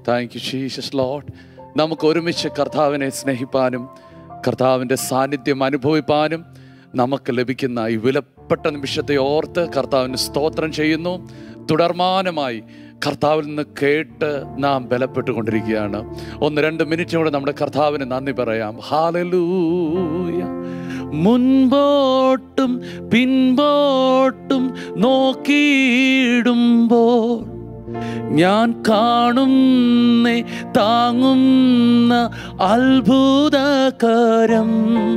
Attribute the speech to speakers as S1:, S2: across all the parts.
S1: Thank you Jesus load നമുക്ക് ഒരുമിച്ച് കർത്താവിനെ സ്നേഹിപ്പാനും കർത്താവിൻ്റെ സാന്നിധ്യം അനുഭവിപ്പാനും നമുക്ക് ലഭിക്കുന്ന ഈ വിലപ്പെട്ട നിമിഷത്തെ ഓർത്ത് കർത്താവിന് സ്തോത്രം ചെയ്യുന്നു തുടർമാനമായി കർത്താവിൽ നിന്ന് കേട്ട് നാം ബലപ്പെട്ടുകൊണ്ടിരിക്കുകയാണ് ഒന്ന് രണ്ട് മിനിറ്റ് കൂടെ നമ്മുടെ കർത്താവിന് നന്ദി പറയാം ഹാലലൂയ മുൻപോട്ടും പിൻപോട്ടും നോക്കിയിടുമ്പോൾ ഞാൻ കാണുന്നേ താങ്ങുന്ന അത്ഭുതകരം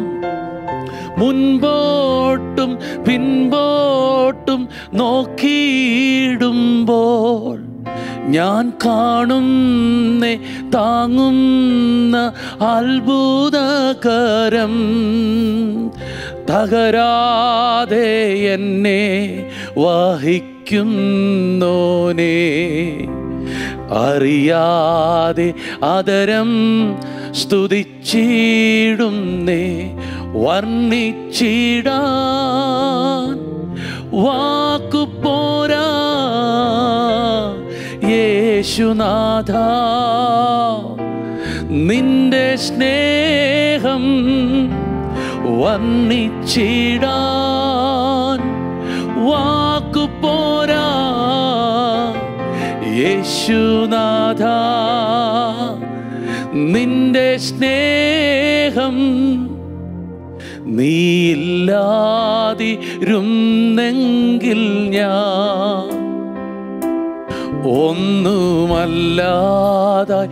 S1: മുൻപോട്ടും പിൻപോട്ടും നോക്കിയിടുമ്പോൾ ഞാൻ കാണുന്നേ താങ്ങുന്ന അത്ഭുതകരം തകരാതെ എന്നെ വഹിക്കുന്നോനേ അറിയാതെ അതരം സ്തുതിച്ചിടുന്നേ വർണ്ണിച്ചിടാൻ വാക്കു പോരാ യേശുനാഥ നിന്റെ സ്നേഹം വർണ്ണിച്ചിടാൻ വാക്കു പോരാ യേശുനാഥ നിന്റെ സ്നേഹം നീയില്ലാതിരുന്നെങ്കിൽ ഞാൻ ഒന്നുമല്ലാതായി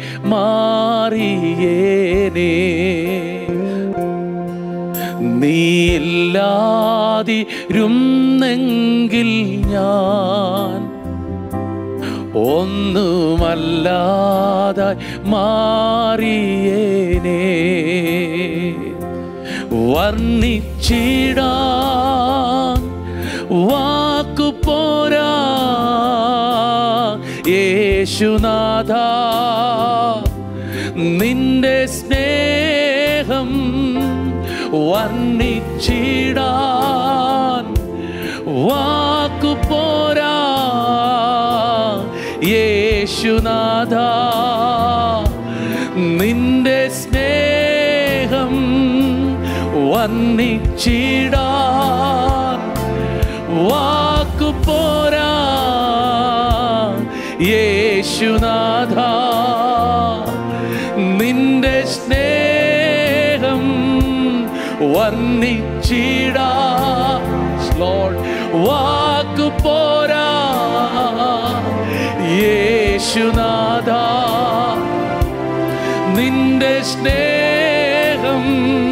S1: മാറിയേനേ നീയില്ലാതിരുന്നെങ്കിൽ ഞാൻ ഒന്നുമല്ലാതായി മാറിയേനേ വർണ്ണിച്ചിടാൻ വാക്കു പോരാ യേശുനാഥ നിന്റെ സ്നേഹം വർണ്ണിച്ചിടാൻ വാക്കു പോരാ യേശുനാഥ നിന്റെ സ്നേഹം വർണ്ണിച്ചിടാൻ വാക്കു പോരാ യേശുനാഥ നിന്റെ സ്നേഹം വർണ്ണിച്ചിടാ Lord, വാക്കു പോരാ യേശുനാഥ നിന്റെ സ്നേഹം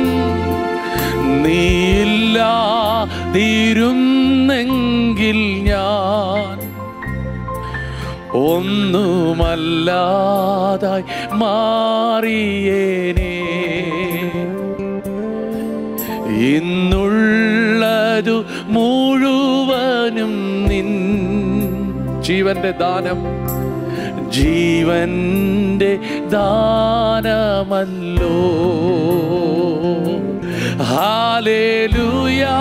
S1: നീയില്ലാതിരുന്നെങ്കിൽ ഞാൻ ഒന്നുമല്ലാതായി മാറിയേനേ ഇന്നുള്ളതു മുഴുവനും നിൻ ജീവന്റെ ദാനം ജീവന്റെ ദാനമല്ലോ ഹാലേലുയാ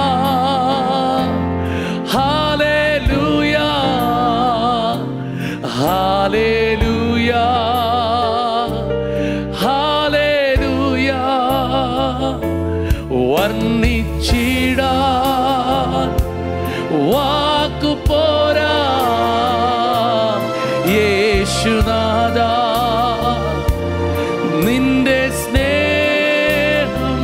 S1: ഹാലേലുയാ ഹാലേലുയാ ഹാലേലുയാ വർണ്ണിച്ചിടാൻ വാക്കു പോരാ യേശുനാഥ നിന്റെ സ്നേഹം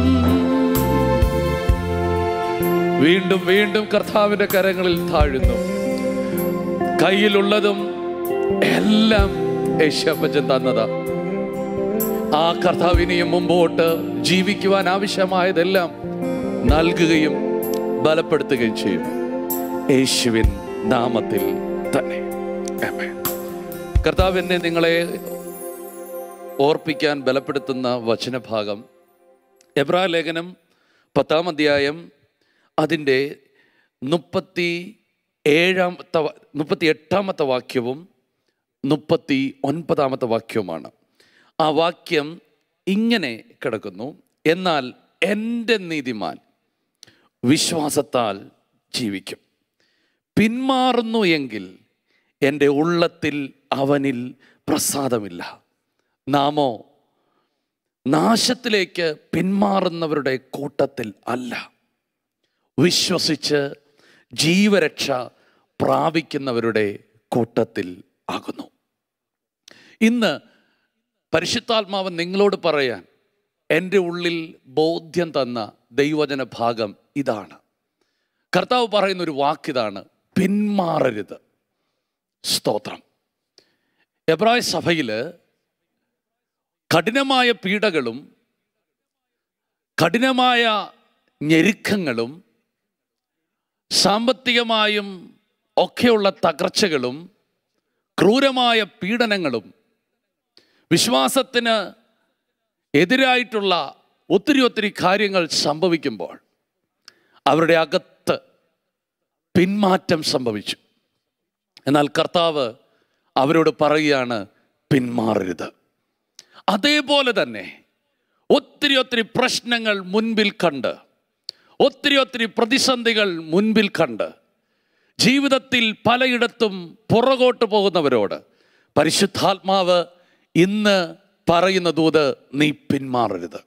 S1: വീണ്ടും വീണ്ടും കർത്താവിന്റെ കരങ്ങളിൽ താഴുന്നു കയ്യിലുള്ളതും എല്ലാം യേശപ്പച്ചൻ തന്നതാ ആ കർത്താവിനെയും മുമ്പോട്ട് ജീവിക്കുവാൻ ആവശ്യമായതെല്ലാം നൽകുകയും ബലപ്പെടുത്തുകയും ചെയ്യും യേശുവിൻ നാമത്തിൽ തന്നെ ആമേൻ. കർത്താവ് എന്നെ നിങ്ങളെ ഓർപ്പിക്കാൻ ബലപ്പെടുത്തുന്ന വചനഭാഗം എബ്രാ ലേഖനം പത്താം അധ്യായം അതിൻ്റെ മുപ്പത്തി ഏഴാമത്തെ വ- മുപ്പത്തി എട്ടാമത്തെ വാക്യവും മുപ്പത്തി ഒൻപതാമത്തെ വാക്യവുമാണ് ആ വാക്യം ഇങ്ങനെ കിടക്കുന്നു എന്നാൽ എൻ്റെ നീതിമാൻ വിശ്വാസത്താൽ ജീവിക്കും പിന്മാറുന്നു എങ്കിൽ എൻ്റെ ഉള്ളത്തിൽ അവനിൽ പ്രസാദമില്ല നാമോ നാശത്തിലേക്ക് പിന്മാറുന്നവരുടെ കൂട്ടത്തിൽ അല്ല വിശ്വസിച്ച് ജീവരക്ഷ പ്രാപിക്കുന്നവരുടെ കൂട്ടത്തിൽ ആകുന്നു ഇന്ന് പരിശുദ്ധാത്മാവ് നിങ്ങളോട് പറയാൻ എൻ്റെ ഉള്ളിൽ ബോധ്യം തന്ന ദൈവജന ഭാഗം ഇതാണ് കർത്താവ് പറയുന്ന ഒരു വാക്കിതാണ് പിന്മാറരുത് സ്തോത്രം എബ്രായ സഭയിൽ കഠിനമായ പീഡകളും കഠിനമായ ഞെരുക്കങ്ങളും സാമ്പത്തികമായും ഒക്കെയുള്ള തകർച്ചകളും ക്രൂരമായ പീഡനങ്ങളും വിശ്വാസത്തിന് എതിരായിട്ടുള്ള ഒത്തിരി ഒത്തിരി കാര്യങ്ങൾ സംഭവിക്കുമ്പോൾ അവരുടെ അകത്ത് പിന്മാറ്റം സംഭവിച്ചു എന്നാൽ കർത്താവ് അവരോട് പറയുകയാണ് പിന്മാറരുത് അതേപോലെ തന്നെ ഒത്തിരി ഒത്തിരി പ്രശ്നങ്ങൾ മുൻപിൽ കണ്ട് ഒത്തിരി ഒത്തിരി പ്രതിസന്ധികൾ മുൻപിൽ കണ്ട് ജീവിതത്തിൽ പലയിടത്തും പുറകോട്ട് പോകുന്നവരോട് പരിശുദ്ധാത്മാവ് ഇന്ന് പറയുന്ന ദൂത് നീ പിന്മാറരുത്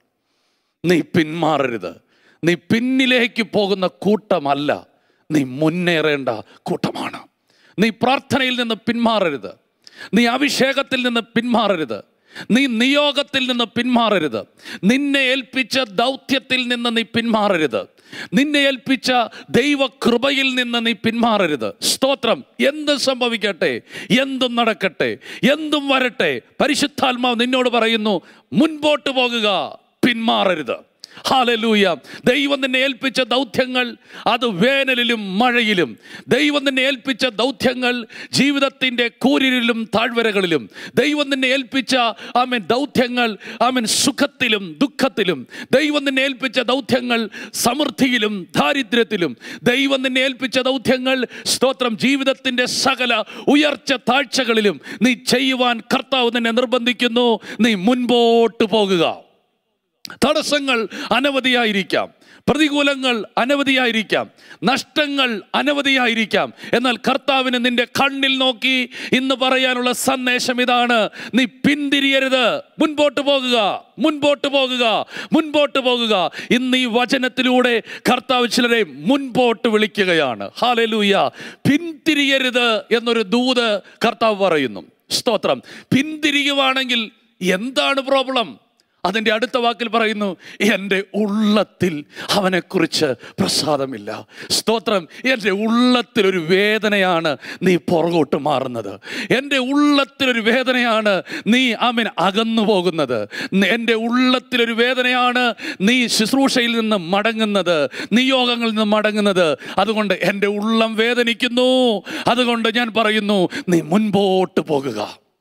S1: നീ പിന്മാറരുത് നീ പിന്നിലേക്ക് പോകുന്ന കൂട്ടമല്ല നീ മുന്നേറേണ്ട കൂട്ടമാണ് നീ പ്രാർത്ഥനയിൽ നിന്ന് പിന്മാറരുത് നീ അഭിഷേകത്തിൽ നിന്ന് പിന്മാറരുത് നീ നിയോഗത്തിൽ നിന്ന് പിന്മാറരുത് നിന്നെ ഏൽപ്പിച്ച ദൗത്യത്തിൽ നിന്ന് നീ പിന്മാറരുത് നിന്നെ ഏൽപ്പിച്ച ദൈവകൃപയിൽ നിന്ന് നീ പിന്മാറരുത് സ്തോത്രം എന്ത് സംഭവിക്കട്ടെ എന്തും നടക്കട്ടെ എന്തും വരട്ടെ പരിശുദ്ധാത്മാവ് നിന്നോട് പറയുന്നു മുൻപോട്ട് പോകുക പിന്മാറരുത് ഹാലലൂയ ദൈവം നിന്നെ ഏൽപ്പിച്ച ദൗത്യങ്ങൾ അത് വേനലിലും മഴയിലും ദൈവം നിന്നെ ഏൽപ്പിച്ച ദൗത്യങ്ങൾ ജീവിതത്തിൻ്റെ കൂരിരിലും താഴ്വരകളിലും ദൈവം നിന്നെ ഏൽപ്പിച്ച ആമൻ ദൗത്യങ്ങൾ ആമൻ സുഖത്തിലും ദുഃഖത്തിലും ദൈവം നിന്നെ ഏൽപ്പിച്ച ദൗത്യങ്ങൾ സമൃദ്ധിയിലും ദാരിദ്ര്യത്തിലും ദൈവം നിന്നെ ഏൽപ്പിച്ച ദൗത്യങ്ങൾ സ്തോത്രം ജീവിതത്തിൻ്റെ സകല ഉയർച്ച താഴ്ചകളിലും നീ ചെയ്യുവാൻ കർത്താവ് നിന്നെ നിർബന്ധിക്കുന്നു നീ മുൻപോട്ട് പോകുക തടസ്സങ്ങൾ അനവധിയായിരിക്കാം പ്രതികൂലങ്ങൾ അനവധിയായിരിക്കാം നഷ്ടങ്ങൾ അനവധിയായിരിക്കാം എന്നാൽ കർത്താവിന് നിന്റെ കണ്ണിൽ നോക്കി ഇന്ന് പറയാനുള്ള സന്ദേശം ഇതാണ് നീ പിന്തിരിയരുത് മുൻപോട്ട് പോകുക മുൻപോട്ട് പോകുക മുൻപോട്ട് പോകുക ഇന്ന് ഈ വചനത്തിലൂടെ കർത്താവ് ചിലരെ മുൻപോട്ട് വിളിക്കുകയാണ് ഹാലലൂയ പിന്തിരിയരുത് എന്നൊരു ദൂത് കർത്താവ് പറയുന്നു സ്തോത്രം പിന്തിരിയുവാണെങ്കിൽ എന്താണ് പ്രോബ്ലം അതിൻ്റെ അടുത്ത വാക്കിൽ പറയുന്നു എൻ്റെ ഉള്ളത്തിൽ അവനെക്കുറിച്ച് പ്രസാദമില്ല സ്തോത്രം എൻ്റെ ഉള്ളത്തിലൊരു വേദനയാണ് നീ പുറകോട്ട് മാറുന്നത് എൻ്റെ ഉള്ളത്തിലൊരു വേദനയാണ് നീ അവൻ അകന്നു പോകുന്നത് എൻ്റെ ഉള്ളത്തിലൊരു വേദനയാണ് നീ ശുശ്രൂഷയിൽ നിന്ന് മടങ്ങുന്നത് നിയോഗങ്ങളിൽ നിന്ന് മടങ്ങുന്നത് അതുകൊണ്ട് എൻ്റെ ഉള്ളം വേദനിക്കുന്നു അതുകൊണ്ട് ഞാൻ പറയുന്നു നീ മുൻപോട്ട് പോകുക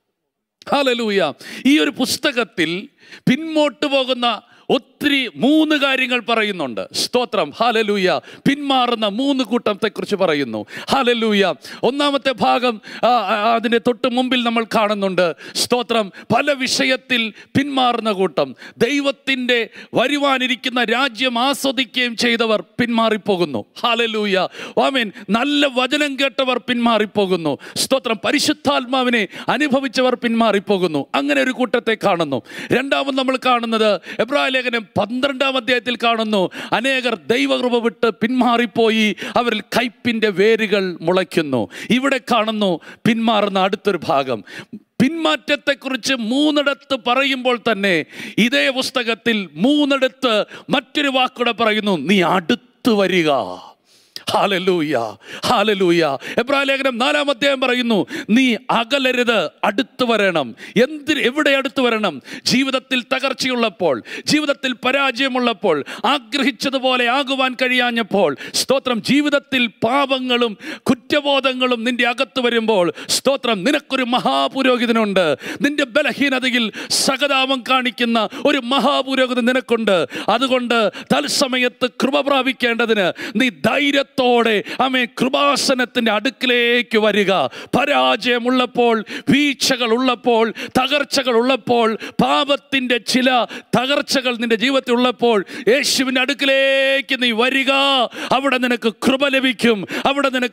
S1: ഹാലലൂയ ഈ ഒരു പുസ്തകത്തിൽ പിന്നോട്ട് പോകുന്ന ഒത്തിരി മൂന്ന് കാര്യങ്ങൾ പറയുന്നുണ്ട് സ്തോത്രം ഹാലലൂയ പിന്മാറുന്ന മൂന്ന് കൂട്ടത്തെക്കുറിച്ച് പറയുന്നു ഹാലലൂയ ഒന്നാമത്തെ ഭാഗം ആ, ആ, അതിൻ്റെ തൊട്ട് മുമ്പിൽ നമ്മൾ കാണുന്നുണ്ട് സ്തോത്രം പല വിഷയത്തിൽ പിന്മാറുന്ന കൂട്ടം ദൈവത്തിൻ്റെ വരുവാനിരിക്കുന്ന രാജ്യം ആസ്വദിക്കുകയും ചെയ്തവർ പിന്മാറിപ്പോകുന്നു ഹാലലൂയ ആമേൻ നല്ല വചനം കേട്ടവർ പിന്മാറിപ്പോകുന്നു സ്തോത്രം പരിശുദ്ധാത്മാവിനെ അനുഭവിച്ചവർ പിന്മാറിപ്പോകുന്നു അങ്ങനെ ഒരു കൂട്ടത്തെ കാണുന്നു രണ്ടാമത് നമ്മൾ കാണുന്നത് എബ്രാഹിം ലേഖനം പന്ത്രണ്ടാം അധ്യായത്തിൽ കാണുന്നു അനേകർ ദൈവകൃപ വിട്ട് പിന്മാറിപ്പോയി അവരിൽ കയ്പിൻ്റെ വേരുകൾ മുളയ്ക്കുന്നു ഇവിടെ കാണുന്നു പിന്മാറുന്ന അടുത്തൊരു ഭാഗം പിന്മാറ്റത്തെക്കുറിച്ച് മൂന്നിടത്ത് പറയുമ്പോൾ തന്നെ ഇതേ പുസ്തകത്തിൽ മൂന്നിടത്ത് മറ്റൊരു വാക്കൂടെ പറയുന്നു നീ അടുത്ത് വരിക ഹാലലൂയ ഹാലലൂയ എബ്രാഹിം ലേഖനം നാലാം അധ്യായം പറയുന്നു നീ അകലരുത് അടുത്ത് വരണം എന്തിന് എവിടെ അടുത്ത് വരണം ജീവിതത്തിൽ തകർച്ചയുള്ളപ്പോൾ ജീവിതത്തിൽ പരാജയമുള്ളപ്പോൾ ആഗ്രഹിച്ചതുപോലെ ആകുവാൻ കഴിയാഞ്ഞപ്പോൾ സ്തോത്രം ജീവിതത്തിൽ പാപങ്ങളും കുറ്റബോധങ്ങളും നിന്റെ അകത്ത് വരുമ്പോൾ സ്തോത്രം നിനക്കൊരു മഹാപുരോഹിതനുണ്ട് നിന്റെ ബലഹീനതയിൽ സഹതാപം കാണിക്കുന്ന ഒരു മഹാപുരോഹിതൻ നിനക്കുണ്ട് അതുകൊണ്ട് തത്സമയത്ത് കൃപ പ്രാപിക്കേണ്ടതിന് നീ ധൈര്യത്തോടെ അമേ കൃപാസനത്തിൻ്റെ അടുക്കിലേക്ക് വരിക പരാജയമുള്ളപ്പോൾ വീഴ്ചകൾ ഉള്ളപ്പോൾ തകർച്ചകൾ ഉള്ളപ്പോൾ പാപത്തിൻ്റെ ചില തകർച്ചകൾ നിന്റെ ജീവിതത്തിൽ ഉള്ളപ്പോൾ യേശുവിൻ്റെ അടുക്കിലേക്ക് നീ വരിക അവിടെ നിനക്ക് കൃപ ലഭിക്കും അവിടെ നിനക്ക് കരുണ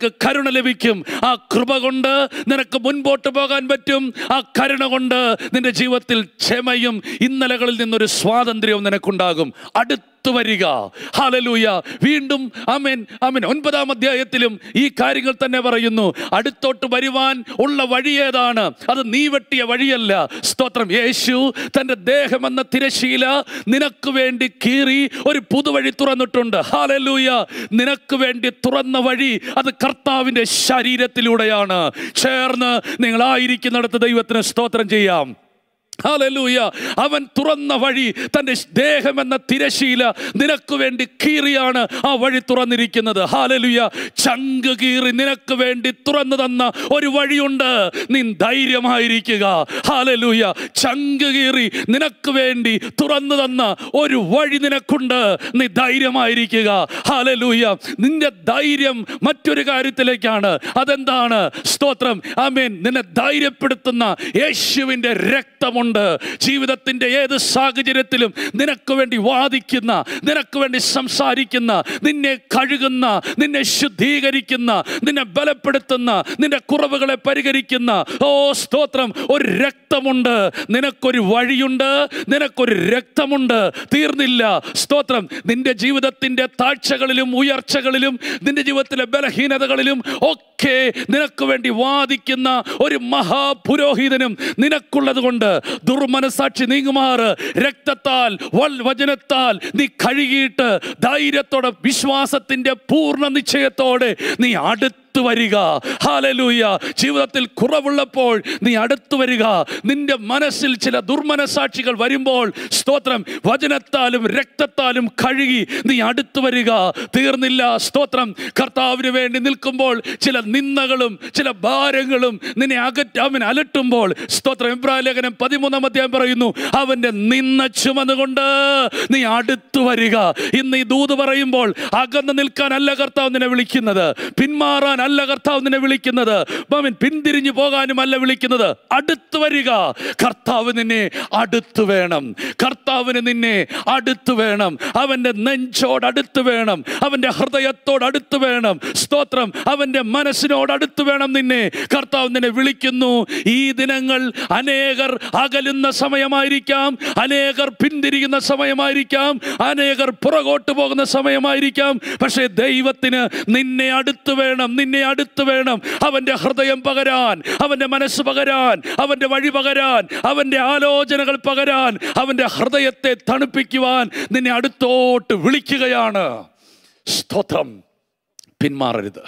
S1: ലഭിക്കും ആ കൃപ കൊണ്ട് നിനക്ക് മുൻപോട്ട് പോകാൻ പറ്റും ആ കരുണ കൊണ്ട് നിന്റെ ജീവിതത്തിൽ ക്ഷമയും ഇന്നലകളിൽ നിന്നൊരു സ്വാതന്ത്ര്യവും നിനക്കുണ്ടാകും അടുത്ത് വരിക ഹാലലൂയ വീണ്ടും അമേൻ അമേൻ ഒൻപതാം അധ്യായത്തിലും ഈ കാര്യങ്ങൾ തന്നെ പറയുന്നു അടുത്തോട്ട് വരുവാൻ ഉള്ള വഴി ഏതാണ് അത് നീ വെട്ടിയ വഴിയല്ല സ്തോത്രം യേശു തൻ്റെ ദേഹമെന്ന തിരശീല നിനക്ക് വേണ്ടി കീറി ഒരു പുതുവഴി തുറന്നിട്ടുണ്ട് ഹാലലൂയ നിനക്ക് വേണ്ടി തുറന്ന വഴി അത് കർത്താവിൻ്റെ ശരീരത്തിലൂടെയാണ് ചേർന്ന് നിങ്ങളായിരിക്കുന്നിടത്ത് ദൈവത്തിന് സ്തോത്രം ചെയ്യാം ഹല്ലേലൂയ അവൻ തുറന്ന വഴി തൻ്റെ ദേഹം എന്ന തിരശീല നിനക്ക് വേണ്ടി കീറിയാണ് ആ വഴി തുറന്നിരിക്കുന്നത് ഹാലലുയ ചങ്ക് കീറി നിനക്ക് വേണ്ടി തുറന്നു തന്ന ഒരു വഴിയുണ്ട് നീ ധൈര്യമായിരിക്കുക ഹാലലൂയ ചങ്ക് കീറി നിനക്ക് വേണ്ടി തുറന്നു തന്ന ഒരു വഴി നിനക്കുണ്ട് നീ ധൈര്യമായിരിക്കുക ഹാലലൂയ നിന്റെ ധൈര്യം മറ്റൊരു കാര്യത്തിലേക്കാണ് അതെന്താണ് സ്തോത്രം ആമേൻ നിന്നെ ധൈര്യപ്പെടുത്തുന്ന യേശുവിൻ്റെ രക്തമുണ്ട് ജീവിതത്തിൻ്റെ ഏത് സാഹചര്യത്തിലും നിനക്ക് വേണ്ടി വാദിക്കുന്ന നിനക്ക് വേണ്ടി സംസാരിക്കുന്ന നിന്നെ കഴുകുന്ന നിന്നെ ശുദ്ധീകരിക്കുന്ന നിന്നെ ബലപ്പെടുത്തുന്ന നിന്റെ കുറവുകളെ പരിഹരിക്കുന്ന ഓ സ്തോത്രം ഒരു രക്തമുണ്ട് നിനക്കൊരു വഴിയുണ്ട് നിനക്കൊരു രക്തമുണ്ട് തീർന്നില്ല സ്തോത്രം നിന്റെ ജീവിതത്തിൻ്റെ താഴ്ചകളിലും ഉയർച്ചകളിലും നിന്റെ ജീവിതത്തിലെ ബലഹീനതകളിലും ഒക്കെ നിനക്ക് വേണ്ടി വാദിക്കുന്ന ഒരു മഹാപുരോഹിതനും നിനക്കുള്ളത് കൊണ്ട് ദുർമനസാക്ഷി നീങ്ങുമാറ് രക്തത്താൽ വൽ വചനത്താൽ നീ കഴുകിയിട്ട് ധൈര്യത്തോടെ വിശ്വാസത്തിന്റെ പൂർണ്ണ നിശ്ചയത്തോടെ നീ അടുത്ത് അടുത്ത് വരിക ഹാലലൂയ ജീവിതത്തിൽ കുറവുള്ളപ്പോൾ നീ അടുത്ത് വരിക നിന്റെ മനസ്സിൽ ചില ദുർമനസാക്ഷികൾ വരുമ്പോൾ സ്തോത്രം വചനത്താലും രക്തത്താലും കഴുകി നീ അടുത്ത് വരിക തീർന്നില്ല സ്തോത്രം കർത്താവിന് വേണ്ടി നിൽക്കുമ്പോൾ ചില നിന്ദകളും ചില ഭാരങ്ങളും നിന്നെ അകറ്റ അവൻ അലട്ടുമ്പോൾ സ്തോത്രം ഇബ്രാഹിം ലേഖനം പതിമൂന്നാം അധ്യായം പറയുന്നു അവന്റെ നിന്ന ചുമന്നുകൊണ്ട് നീ അടുത്ത് വരിക ഇന്ന് ഈ ദൂത് പറയുമ്പോൾ അകന്ന് നിൽക്കാനല്ല കർത്താവ് നിന്നെ വിളിക്കുന്നത് പിന്മാറാൻ അല്ല കർത്താവ് നിന്നെ വിളിക്കുന്നത് അവൻ പിന്തിരിഞ്ഞു പോകാനും അല്ല വിളിക്കുന്നത് അടുത്ത് വരിക കർത്താവ് നിന്നെ അടുത്ത് വേണം കർത്താവിന് നിന്നെ അടുത്ത് വേണം അവൻ്റെ നെഞ്ചോട് അടുത്ത് വേണം അവൻ്റെ ഹൃദയത്തോട് അടുത്ത് വേണം സ്തോത്രം അവൻ്റെ മനസ്സിനോട് അടുത്ത് വേണം നിന്നെ കർത്താവ് നിന്നെ വിളിക്കുന്നു ഈ ദിനങ്ങൾ അനേകർ അകലുന്ന സമയമായിരിക്കാം അനേകർ പിന്തിരിയുന്ന സമയമായിരിക്കാം അനേകർ പുറകോട്ട് പോകുന്ന സമയമായിരിക്കാം പക്ഷേ ദൈവത്തിന് നിന്നെ അടുത്ത് വേണം നിന്നെ അടുത്ത് വേണം അവൻ്റെ ഹൃദയം പകരാൻ അവൻ്റെ മനസ്സ് പകരാൻ അവൻ്റെ വഴി പകരാൻ അവൻ്റെ ആലോചനകൾ പകരാൻ അവൻ്റെ ഹൃദയത്തെ തണുപ്പിക്കുവാൻ നിന്നെ അടുത്തോട്ട് വിളിക്കുകയാണ് സ്തോത്രം പിന്മാറരുത്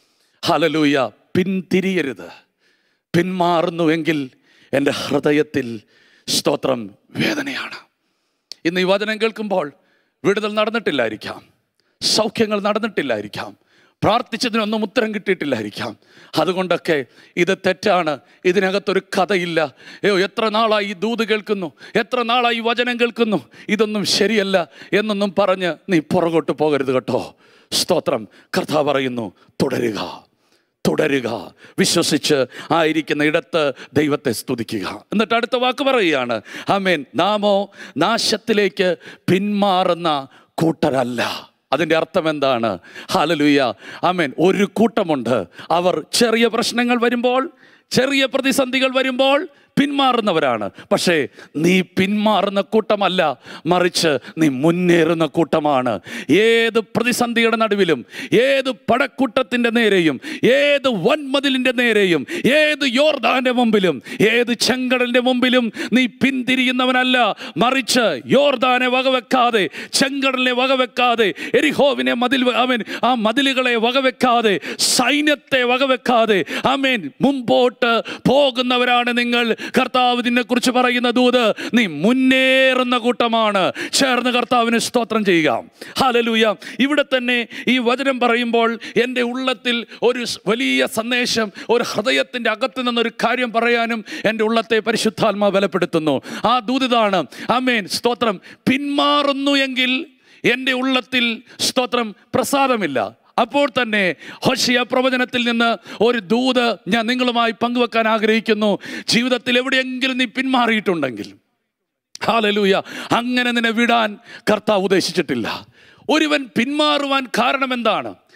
S1: ഹലലൂയ പിന്തിരിയരുത് പിന്മാറുന്നുവെങ്കിൽ എൻ്റെ ഹൃദയത്തിൽ സ്തോത്രം വേദനയാണ് ഇന്ന് ഈ വചനം കേൾക്കുമ്പോൾ വിടുതൽ നടന്നിട്ടില്ലായിരിക്കാം സൗഖ്യങ്ങൾ നടന്നിട്ടില്ലായിരിക്കാം പ്രാർത്ഥിച്ചതിനൊന്നും ഉത്തരം കിട്ടിയിട്ടില്ലായിരിക്കാം അതുകൊണ്ടൊക്കെ ഇത് തെറ്റാണ് ഇതിനകത്തൊരു കഥയില്ല അയ്യോ എത്ര നാളായി ഈ ദൂത് കേൾക്കുന്നു എത്ര നാളായി ഈ വചനം കേൾക്കുന്നു ഇതൊന്നും ശരിയല്ല എന്നൊന്നും പറഞ്ഞ് നീ പുറകോട്ട് പോകരുത് കേട്ടോ സ്തോത്രം കർത്താവ് പറയുന്നു തുടരുക തുടരുക വിശ്വസിച്ച് ആയിരിക്കുന്ന ഇടത്ത് ദൈവത്തെ സ്തുതിക്കുക എന്നിട്ട് അടുത്ത വാക്ക് പറയുകയാണ് ആമേൻ നാമോ നാശത്തിലേക്ക് പിന്മാറുന്ന കൂട്ടരല്ല അതിൻ്റെ അർത്ഥം എന്താണ് ഹാലലുയ്യ ആമേൻ ഒരു കൂട്ടമുണ്ട് അവർ ചെറിയ പ്രശ്നങ്ങൾ വരുമ്പോൾ ചെറിയ പ്രതിസന്ധികൾ വരുമ്പോൾ പിന്മാറുന്നവരാണ് പക്ഷേ നീ പിന്മാറുന്ന കൂട്ടമല്ല മറിച്ച് നീ മുന്നേറുന്ന കൂട്ടമാണ് ഏത് പ്രതിസന്ധിയുടെ നടുവിലും ഏത് പടക്കൂട്ടത്തിൻ്റെ നേരെയും ഏത് വൻമതിലിൻ്റെ നേരെയും ഏത് യോർദാന്റെ മുമ്പിലും ഏത് ചെങ്കടലിൻ്റെ മുമ്പിലും നീ പിന്തിരിയുന്നവനല്ല മറിച്ച് യോർദാനെ വകവെക്കാതെ ചെങ്കടലിനെ വകവെക്കാതെ എരിഹോവിനെ മതിൽ അവൻ ആ മതിലുകളെ വകവെക്കാതെ സൈന്യത്തെ വകവെക്കാതെ ആമേൻ മുമ്പോട്ട് പോകുന്നവരാണ് നിങ്ങൾ കർത്താവ് നിന്നെ കുറിച്ച് പറയുന്ന ദൂത് നീ മുന്നേറുന്ന കൂട്ടമാണ് ചേർന്ന് കർത്താവിന് സ്തോത്രം ചെയ്യുക ഹാലലൂയ ഇവിടെ തന്നെ ഈ വചനം പറയുമ്പോൾ എൻ്റെ ഉള്ളത്തിൽ ഒരു സ് വലിയ സന്ദേശം ഒരു ഹൃദയത്തിൻ്റെ അകത്ത് നിന്നൊരു കാര്യം പറയാനും എൻ്റെ ഉള്ളത്തെ പരിശുദ്ധാത്മാ ബലപ്പെടുത്തുന്നു ആ ദൂതിതാണ് ആമേൻ സ്തോത്രം പിന്മാറുന്നു എങ്കിൽ എൻ്റെ ഉള്ളത്തിൽ സ്തോത്രം പ്രസാദമില്ല അപ്പോൾ തന്നെ ഹോഷിയ പ്രവചനത്തിൽ നിന്ന് ഒരു ദൂത് ഞാൻ നിങ്ങളുമായി പങ്കുവെക്കാൻ ആഗ്രഹിക്കുന്നു ജീവിതത്തിൽ എവിടെയെങ്കിലും നീ പിന്മാറിയിട്ടുണ്ടെങ്കിൽ ഹാലലൂയ അങ്ങനെ നിന്നെ വിടാൻ കർത്താവ് ഉദ്ദേശിച്ചിട്ടില്ല ഒരുവൻ പിന്മാറുവാൻ കാരണം എന്താണ്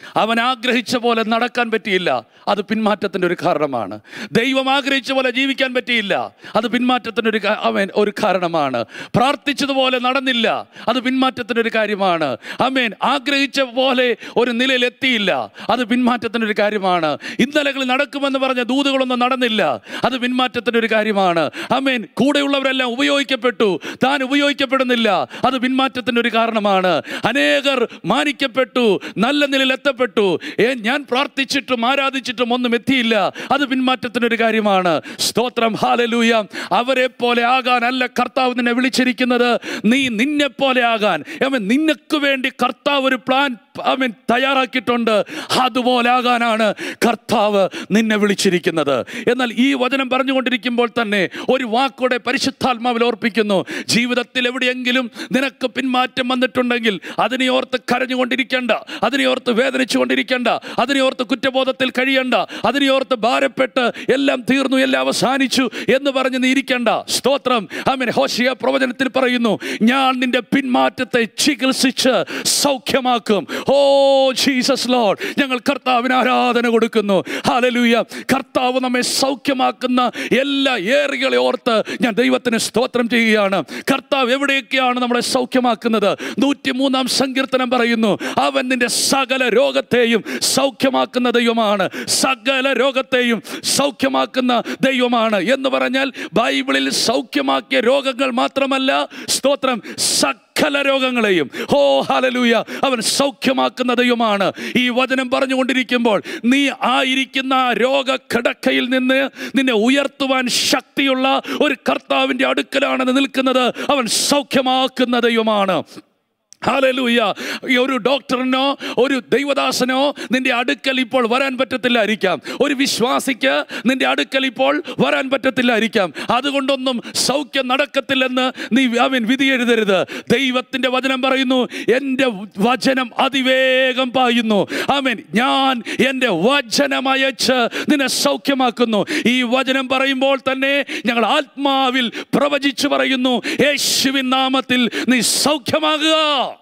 S1: അവൻ ആഗ്രഹിച്ച പോലെ നടക്കാൻ പറ്റിയില്ല അത് പിന്മാറ്റത്തിൻ്റെ ഒരു കാരണമാണ് ദൈവം ആഗ്രഹിച്ച പോലെ ജീവിക്കാൻ പറ്റിയില്ല അത് പിന്മാറ്റത്തിൻ്റെ ഒരു കാ- അവൻ ഒരു കാരണമാണ് പ്രാർത്ഥിച്ചതുപോലെ നടന്നില്ല അത് പിന്മാറ്റത്തിൻ്റെ ഒരു കാര്യമാണ് അമേൻ ആഗ്രഹിച്ച പോലെ ഒരു നിലയിൽ എത്തിയില്ല അത് പിന്മാറ്റത്തിൻ്റെ ഒരു കാര്യമാണ് ഇന്നലകളിൽ നടക്കുമെന്ന് പറഞ്ഞ ദൂതുകളൊന്നും നടന്നില്ല അത് പിന്മാറ്റത്തിൻ്റെ ഒരു കാര്യമാണ് അമേൻ കൂടെയുള്ളവരെല്ലാം ഉപയോഗിക്കപ്പെട്ടു താൻ ഉപയോഗിക്കപ്പെടുന്നില്ല അത് പിന്മാറ്റത്തിൻ്റെ ഒരു കാരണമാണ് അനേകർ മാനിക്കപ്പെട്ടു നല്ല നിലയിൽ എത്തപ്പെട്ടു ഏ ഞാൻ പ്രാർത്ഥിച്ചിട്ടും ആരാധിച്ചിട്ടും ഒന്നും എത്തിയില്ല അത് പിന്മാറ്റത്തിൻ്റെ ഒരു കാര്യമാണ് സ്തോത്രം ഹാലലൂയ അവരെ പോലെ ആകാനല്ല കർത്താവ് നിന്നെ വിളിച്ചിരിക്കുന്നത് നീ നിന്നെ പോലെ ആകാൻ അവൻ നിനക്ക് വേണ്ടി കർത്താവ് ഒരു പ്ലാൻ അവൻ തയ്യാറാക്കിയിട്ടുണ്ട് അതുപോലെ ആകാനാണ് കർത്താവ് നിന്നെ വിളിച്ചിരിക്കുന്നത് എന്നാൽ ഈ വചനം പറഞ്ഞുകൊണ്ടിരിക്കുമ്പോൾ തന്നെ ഒരു വാക്കോടെ പരിശുദ്ധാത്മാവിൽ ഓർപ്പിക്കുന്നു ജീവിതത്തിൽ എവിടെയെങ്കിലും നിനക്ക് പിന്മാറ്റം വന്നിട്ടുണ്ടെങ്കിൽ അതിനെ ഓർത്ത് കരഞ്ഞുകൊണ്ടിരിക്കേണ്ട അതിനെ ഓർത്ത് വേദനിച്ചുകൊണ്ടിരിക്കേണ്ട അതിനെ ഓർത്ത് കുറ്റബോധത്തിൽ കഴിയേണ്ട അതിനെ ഓർത്ത് ഭാരപ്പെട്ട് എല്ലാം തീർന്നു എല്ലാം അവസാനിച്ചു എന്ന് പറഞ്ഞ് നീ ഇരിക്കേണ്ട സ്തോത്രം അമീൻ ഹോഷിയ പ്രവചനത്തിൽ പറയുന്നു ഞാൻ നിന്റെ പിന്മാറ്റത്തെ ചികിത്സിച്ച് സൗഖ്യമാക്കും ഓ ജീസസ് ലോഡ് ഞങ്ങൾ കർത്താവിന് ആരാധന കൊടുക്കുന്നു ഹാലലൂയ കർത്താവ് നമ്മെ സൗഖ്യമാക്കുന്ന എല്ലാ ഏറികളെ ഓർത്ത് ഞാൻ ദൈവത്തിന് സ്തോത്രം ചെയ്യുകയാണ് കർത്താവ് എവിടെയൊക്കെയാണ് നമ്മളെ സൗഖ്യമാക്കുന്നത് നൂറ്റി മൂന്നാം സങ്കീർത്തനം പറയുന്നു അവൻ നിന്റെ സകല രോഗത്തെയും സൗഖ്യമാക്കുന്ന ദൈവമാണ് സകല രോഗത്തെയും സൗഖ്യമാക്കുന്ന ദൈവമാണ് എന്ന് പറഞ്ഞാൽ ബൈബിളിൽ സൗഖ്യമാക്കിയ രോഗങ്ങൾ മാത്രമല്ല സ്തോത്രം സകല രോഗങ്ങളെയും ഹോ ഹലലൂയ അവൻ സൗഖ്യമാക്കുന്ന ദൈവമാണ് ഈ വചനം പറഞ്ഞുകൊണ്ടിരിക്കുമ്പോൾ നീ ആയിരിക്കുന്ന ആ രോഗക്കിടക്കയിൽ നിന്ന് നിന്നെ ഉയർത്തുവാൻ ശക്തിയുള്ള ഒരു കർത്താവിൻ്റെ അടുക്കലാണ് നീ നിൽക്കുന്നത് അവൻ സൗഖ്യമാക്കുന്ന ദൈവമാണ് ഹാലലൂയ ഈ ഒരു ഡോക്ടറിനോ ഒരു ദൈവദാസനോ നിന്റെ അടുക്കൽ ഇപ്പോൾ വരാൻ പറ്റത്തില്ലായിരിക്കാം ഒരു വിശ്വാസിക്ക് നിന്റെ അടുക്കൽ ഇപ്പോൾ വരാൻ പറ്റത്തില്ലായിരിക്കാം അതുകൊണ്ടൊന്നും സൗഖ്യം നടക്കത്തില്ലെന്ന് നീ അവൻ വിധി എഴുതരുത് ദൈവത്തിൻ്റെ വചനം പറയുന്നു എൻ്റെ വചനം അതിവേഗം പായുന്നു അവൻ ഞാൻ എൻ്റെ വചനം അയച്ച് നിന്നെ സൗഖ്യമാക്കുന്നു ഈ വചനം പറയുമ്പോൾ തന്നെ ഞങ്ങൾ ആത്മാവിൽ പ്രവചിച്ചു പറയുന്നു യേശുവിൻ നാമത്തിൽ നീ സൗഖ്യമാകുക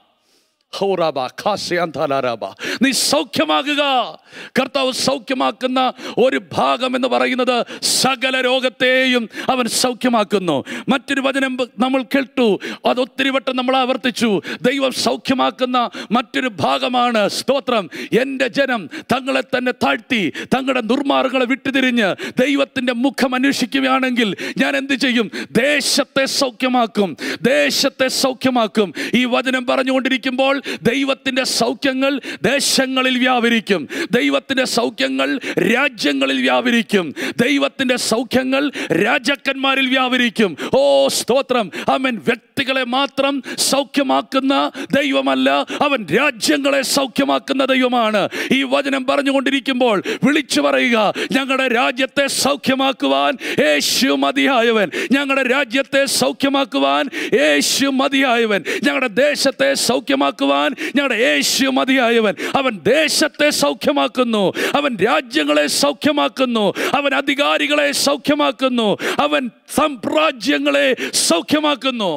S1: ഹൗറാബ, ഖാസിയാന്താലാരാബ. നീ സൗഖ്യമാകുക കർത്താവ് സൗഖ്യമാക്കുന്ന ഒരു ഭാഗം എന്ന് പറയുന്നത് സകല രോഗത്തെയും അവൻ സൗഖ്യമാക്കുന്നു മറ്റൊരു വചനം നമ്മൾ കേട്ടു അത് ഒത്തിരി വട്ടം നമ്മൾ ആവർത്തിച്ചു ദൈവം സൗഖ്യമാക്കുന്ന മറ്റൊരു ഭാഗമാണ് സ്തോത്രം എൻ്റെ ജനം തങ്ങളെ തന്നെ താഴ്ത്തി തങ്ങളുടെ ദുർമാർഗങ്ങളെ വിട്ടുതിരിഞ്ഞ് ദൈവത്തിൻ്റെ മുഖം അന്വേഷിക്കുകയാണെങ്കിൽ ഞാൻ എന്ത് ചെയ്യും ദേശത്തെ സൗഖ്യമാക്കും ദേശത്തെ സൗഖ്യമാക്കും ഈ വചനം പറഞ്ഞുകൊണ്ടിരിക്കുമ്പോൾ ദൈവത്തിൻ്റെ സൗഖ്യങ്ങൾ ദേശങ്ങളിൽ വ്യാപരിക്കും ദൈവത്തിൻ്റെ സൗഖ്യങ്ങൾ രാജ്യങ്ങളിൽ വ്യാപരിക്കും ദൈവത്തിൻ്റെ സൗഖ്യങ്ങൾ രാജാക്കന്മാരിൽ വ്യാപരിക്കും ഓ സ്തോത്രം അവൻ വ്യക്തികളെ മാത്രം സൗഖ്യമാക്കുന്ന ദൈവമല്ല അവൻ രാജ്യങ്ങളെ സൗഖ്യമാക്കുന്ന ദൈവമാണ് ഈ വചനം പറഞ്ഞുകൊണ്ടിരിക്കുമ്പോൾ വിളിച്ചു പറയുക ഞങ്ങളുടെ രാജ്യത്തെ സൗഖ്യമാക്കുവാൻ യേശു മതിയായവൻ ഞങ്ങളുടെ രാജ്യത്തെ സൗഖ്യമാക്കുവാൻ യേശു മതിയായവൻ ഞങ്ങളുടെ ദേശത്തെ സൗഖ്യമാക്കുവാൻ ഞങ്ങളുടെ യേശു മതിയായവൻ അവൻ ദേശത്തെ സൗഖ്യമാക്കുന്നു അവൻ രാജ്യങ്ങളെ സൗഖ്യമാക്കുന്നു അവൻ അധികാരികളെ സൗഖ്യമാക്കുന്നു അവൻ സാമ്രാജ്യങ്ങളെ സൗഖ്യമാക്കുന്നു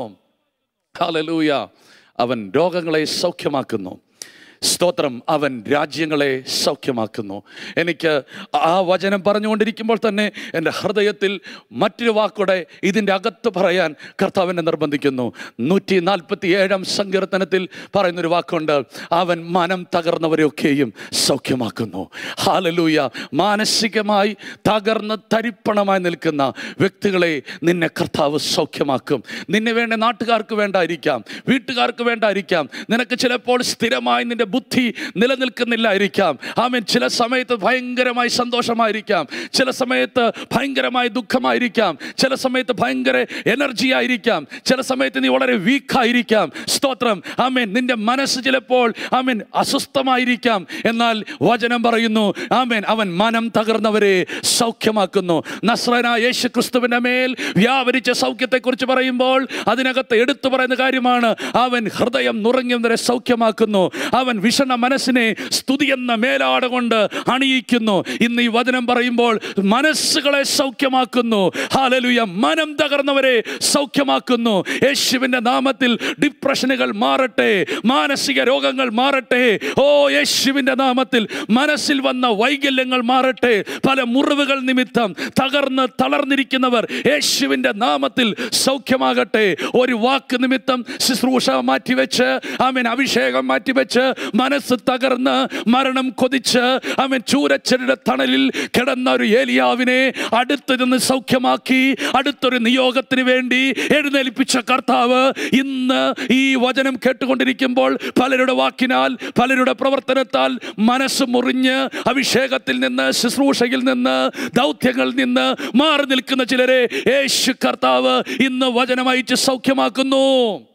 S1: ഹല്ലേലൂയ അവൻ രോഗങ്ങളെ സൗഖ്യമാക്കുന്നു സ്തോത്രം അവൻ രാജ്യങ്ങളെ സൗഖ്യമാക്കുന്നു എനിക്ക് ആ വചനം പറഞ്ഞുകൊണ്ടിരിക്കുമ്പോൾ തന്നെ എൻ്റെ ഹൃദയത്തിൽ മറ്റൊരു വാക്കൂടെ ഇതിൻ്റെ അകത്ത് പറയാൻ കർത്താവിനെ നിർബന്ധിക്കുന്നു നൂറ്റി നാൽപ്പത്തി ഏഴാം സങ്കീർത്തനത്തിൽ പറയുന്നൊരു വാക്കുണ്ട് അവൻ മനം തകർന്നവരെയൊക്കെയും സൗഖ്യമാക്കുന്നു ഹാലലൂയ മാനസികമായി തകർന്ന് തരിപ്പണമായി നിൽക്കുന്ന വ്യക്തികളെ നിന്നെ കർത്താവ് സൗഖ്യമാക്കും നിന്നെ വേണ്ട നാട്ടുകാർക്ക് വേണ്ടായിരിക്കാം വീട്ടുകാർക്ക് വേണ്ടായിരിക്കാം നിനക്ക് ചിലപ്പോൾ സ്ഥിരമായി നിന്റെ ബുദ്ധി നിലനിൽക്കുന്നില്ലായിരിക്കാം ആമേൻ ചില സമയത്ത് ഭയങ്കരമായി സന്തോഷമായിരിക്കാം ചില സമയത്ത് ഭയങ്കരമായി ദുഃഖമായിരിക്കാം ചില സമയത്ത് ഭയങ്കര എനർജി ആയിരിക്കാം ചില സമയത്ത് നീ വളരെ വീക്കായിരിക്കാം സ്തോത്രം ആമേൻ നിന്റെ മനസ്സ് ചിലപ്പോൾ ആമേൻ അസ്വസ്ഥമായിരിക്കാം എന്നാൽ വചനം പറയുന്നു ആമേൻ അവൻ മനം തകർന്നവരെ സൗഖ്യമാക്കുന്നു നസ്രന യേശു ക്രിസ്തുവിന്റെ മേൽ വ്യാപരിച്ച സൗഖ്യത്തെക്കുറിച്ച് പറയുമ്പോൾ അതിനകത്ത് എടുത്തു പറയുന്ന കാര്യമാണ് അവൻ ഹൃദയം നുറങ്ങിയവരെ സൗഖ്യമാക്കുന്നു അവൻ അവൻ വിഷണ മനസ്സിനെ സ്തുതി എന്ന മേലാട കൊണ്ട് അണിയിക്കുന്നു ഇന്ന് ഈ വചനം പറയുമ്പോൾ മനസ്സുകളെ സൗഖ്യമാക്കുന്നു ഹാലലുയ മനം തകർന്നവരെ സൗഖ്യമാക്കുന്നു യേശുവിൻ്റെ നാമത്തിൽ ഡിപ്രഷനുകൾ മാറട്ടെ മാനസിക രോഗങ്ങൾ മാറട്ടെ ഓ യേശുവിൻ്റെ നാമത്തിൽ മനസ്സിൽ വന്ന വൈകല്യങ്ങൾ മാറട്ടെ പല മുറിവുകൾ നിമിത്തം തകർന്ന് തളർന്നിരിക്കുന്നവർ യേശുവിൻ്റെ നാമത്തിൽ സൗഖ്യമാകട്ടെ ഒരു വാക്ക് നിമിത്തം ശുശ്രൂഷ മാറ്റിവെച്ച് അവൻ അഭിഷേകം മാറ്റിവെച്ച് മനസ്സ് തകർന്ന് മരണം കൊതിച്ച് അവൻ ചൂരച്ചരുടെ തണലിൽ കിടന്ന ഒരു ഏലിയാവിനെ അടുത്ത് നിന്ന് സൗഖ്യമാക്കി അടുത്തൊരു നിയോഗത്തിന് വേണ്ടി എഴുന്നേൽപ്പിച്ച കർത്താവ് ഇന്ന് ഈ വചനം കേട്ടുകൊണ്ടിരിക്കുമ്പോൾ പലരുടെ വാക്കിനാൽ പലരുടെ പ്രവർത്തനത്താൽ മനസ്സ് മുറിഞ്ഞ് അഭിഷേകത്തിൽ നിന്ന് ശുശ്രൂഷയിൽ നിന്ന് ദൗത്യങ്ങളിൽ നിന്ന് മാറി നിൽക്കുന്ന ചിലരെ യേശു കർത്താവ് ഇന്ന് വചനമയച്ച് സൗഖ്യമാക്കുന്നു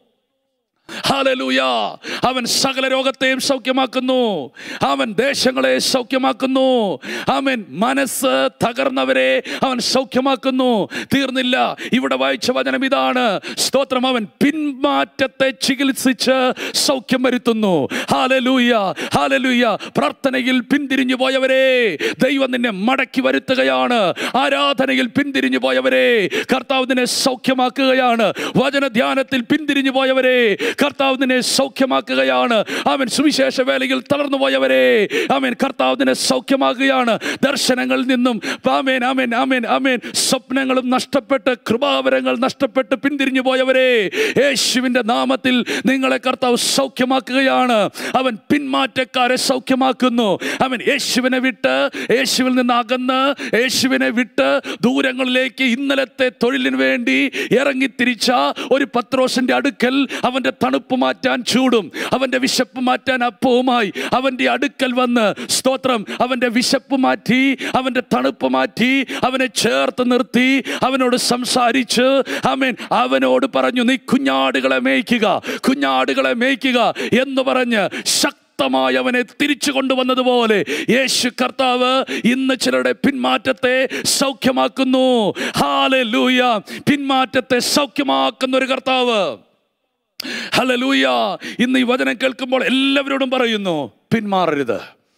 S1: ഹല്ലേലൂയ അവൻ സകല രോഗത്തെയും സൗഖ്യമാക്കുന്നു അവൻ ദേശങ്ങളെ സൗഖ്യമാക്കുന്നു അവൻ മനസ്സ് തകർന്നവരെ അവൻ സൗഖ്യമാക്കുന്നു തീർന്നില്ല ഇവിടെ വായിച്ച വചനം ഇതാണ് സ്തോത്രം അവൻ പിന്മാറ്റത്തെ ചികിത്സിച്ച് സൗഖ്യം വരുത്തുന്നു ഹാലലൂയ ഹാലലൂയ പ്രാർത്ഥനയിൽ പിന്തിരിഞ്ഞു പോയവരെ ദൈവം നിന്നെ മടക്കി വരുത്തുകയാണ് ആരാധനയിൽ പിന്തിരിഞ്ഞു പോയവരെ കർത്താവ് നിന്നെ സൗഖ്യമാക്കുകയാണ് വചന ധ്യാനത്തിൽ പിന്തിരിഞ്ഞു പോയവരെ കർത്താവ് നിന്നെ സൗഖ്യമാക്കുകയാണ് അവൻ സുവിശേഷ വേലയിൽ തളർന്നു പോയവരെ അവൻ കർത്താവ് നിന്നെ സൗഖ്യമാക്കുകയാണ് ദർശനങ്ങളിൽ നിന്നും ആമേൻ ആമേൻ ആമേൻ ആമേൻ സ്വപ്നങ്ങളും നഷ്ടപ്പെട്ട് കൃപാവരങ്ങൾ നഷ്ടപ്പെട്ട് പിന്തിരിഞ്ഞു പോയവരെ യേശുവിൻ്റെ നാമത്തിൽ നിങ്ങളെ കർത്താവ് സൗഖ്യമാക്കുകയാണ് അവൻ പിന്മാറ്റക്കാരെ സൗഖ്യമാക്കുന്നു അവൻ യേശുവിനെ വിട്ട് യേശുവിൽ നിന്ന് അകന്ന് യേശുവിനെ വിട്ട് ദൂരങ്ങളിലേക്ക് ഇന്നലത്തെ തൊഴിലിന് വേണ്ടി ഇറങ്ങിത്തിരിച്ച ഒരു പത്രോസിന്റെ അടുക്കൽ അവന്റെ തണുപ്പ് മാറ്റാൻ ചൂടും അവന്റെ വിശപ്പ് മാറ്റാൻ അപ്പവുമായി അവന്റെ അടുക്കൽ വന്ന് സ്തോത്രം അവന്റെ വിശപ്പ് മാറ്റി അവന്റെ തണുപ്പ് മാറ്റി അവനെ ചേർത്ത് നിർത്തി അവനോട് സംസാരിച്ച് അവൻ അവനോട് പറഞ്ഞു നീ കുഞ്ഞാടുകളെ മേയ്ക്കുക കുഞ്ഞാടുകളെ മേയ്ക്കുക എന്ന് പറഞ്ഞ് ശക്തി ശക്തമായി അവനെ തിരിച്ചു കൊണ്ടുവന്നതുപോലെ യേശു കർത്താവ് ഇന്ന് ചിലരുടെ പിന്മാറ്റത്തെ സൗഖ്യമാക്കുന്നു ഹാലൂയ പിന്മാറ്റത്തെ സൗഖ്യമാക്കുന്ന ഒരു കർത്താവ് ഹലലൂയ ഇന്ന് ഈ വചനം കേൾക്കുമ്പോൾ എല്ലാവരോടും പറയുന്നു പിന്മാറരുത്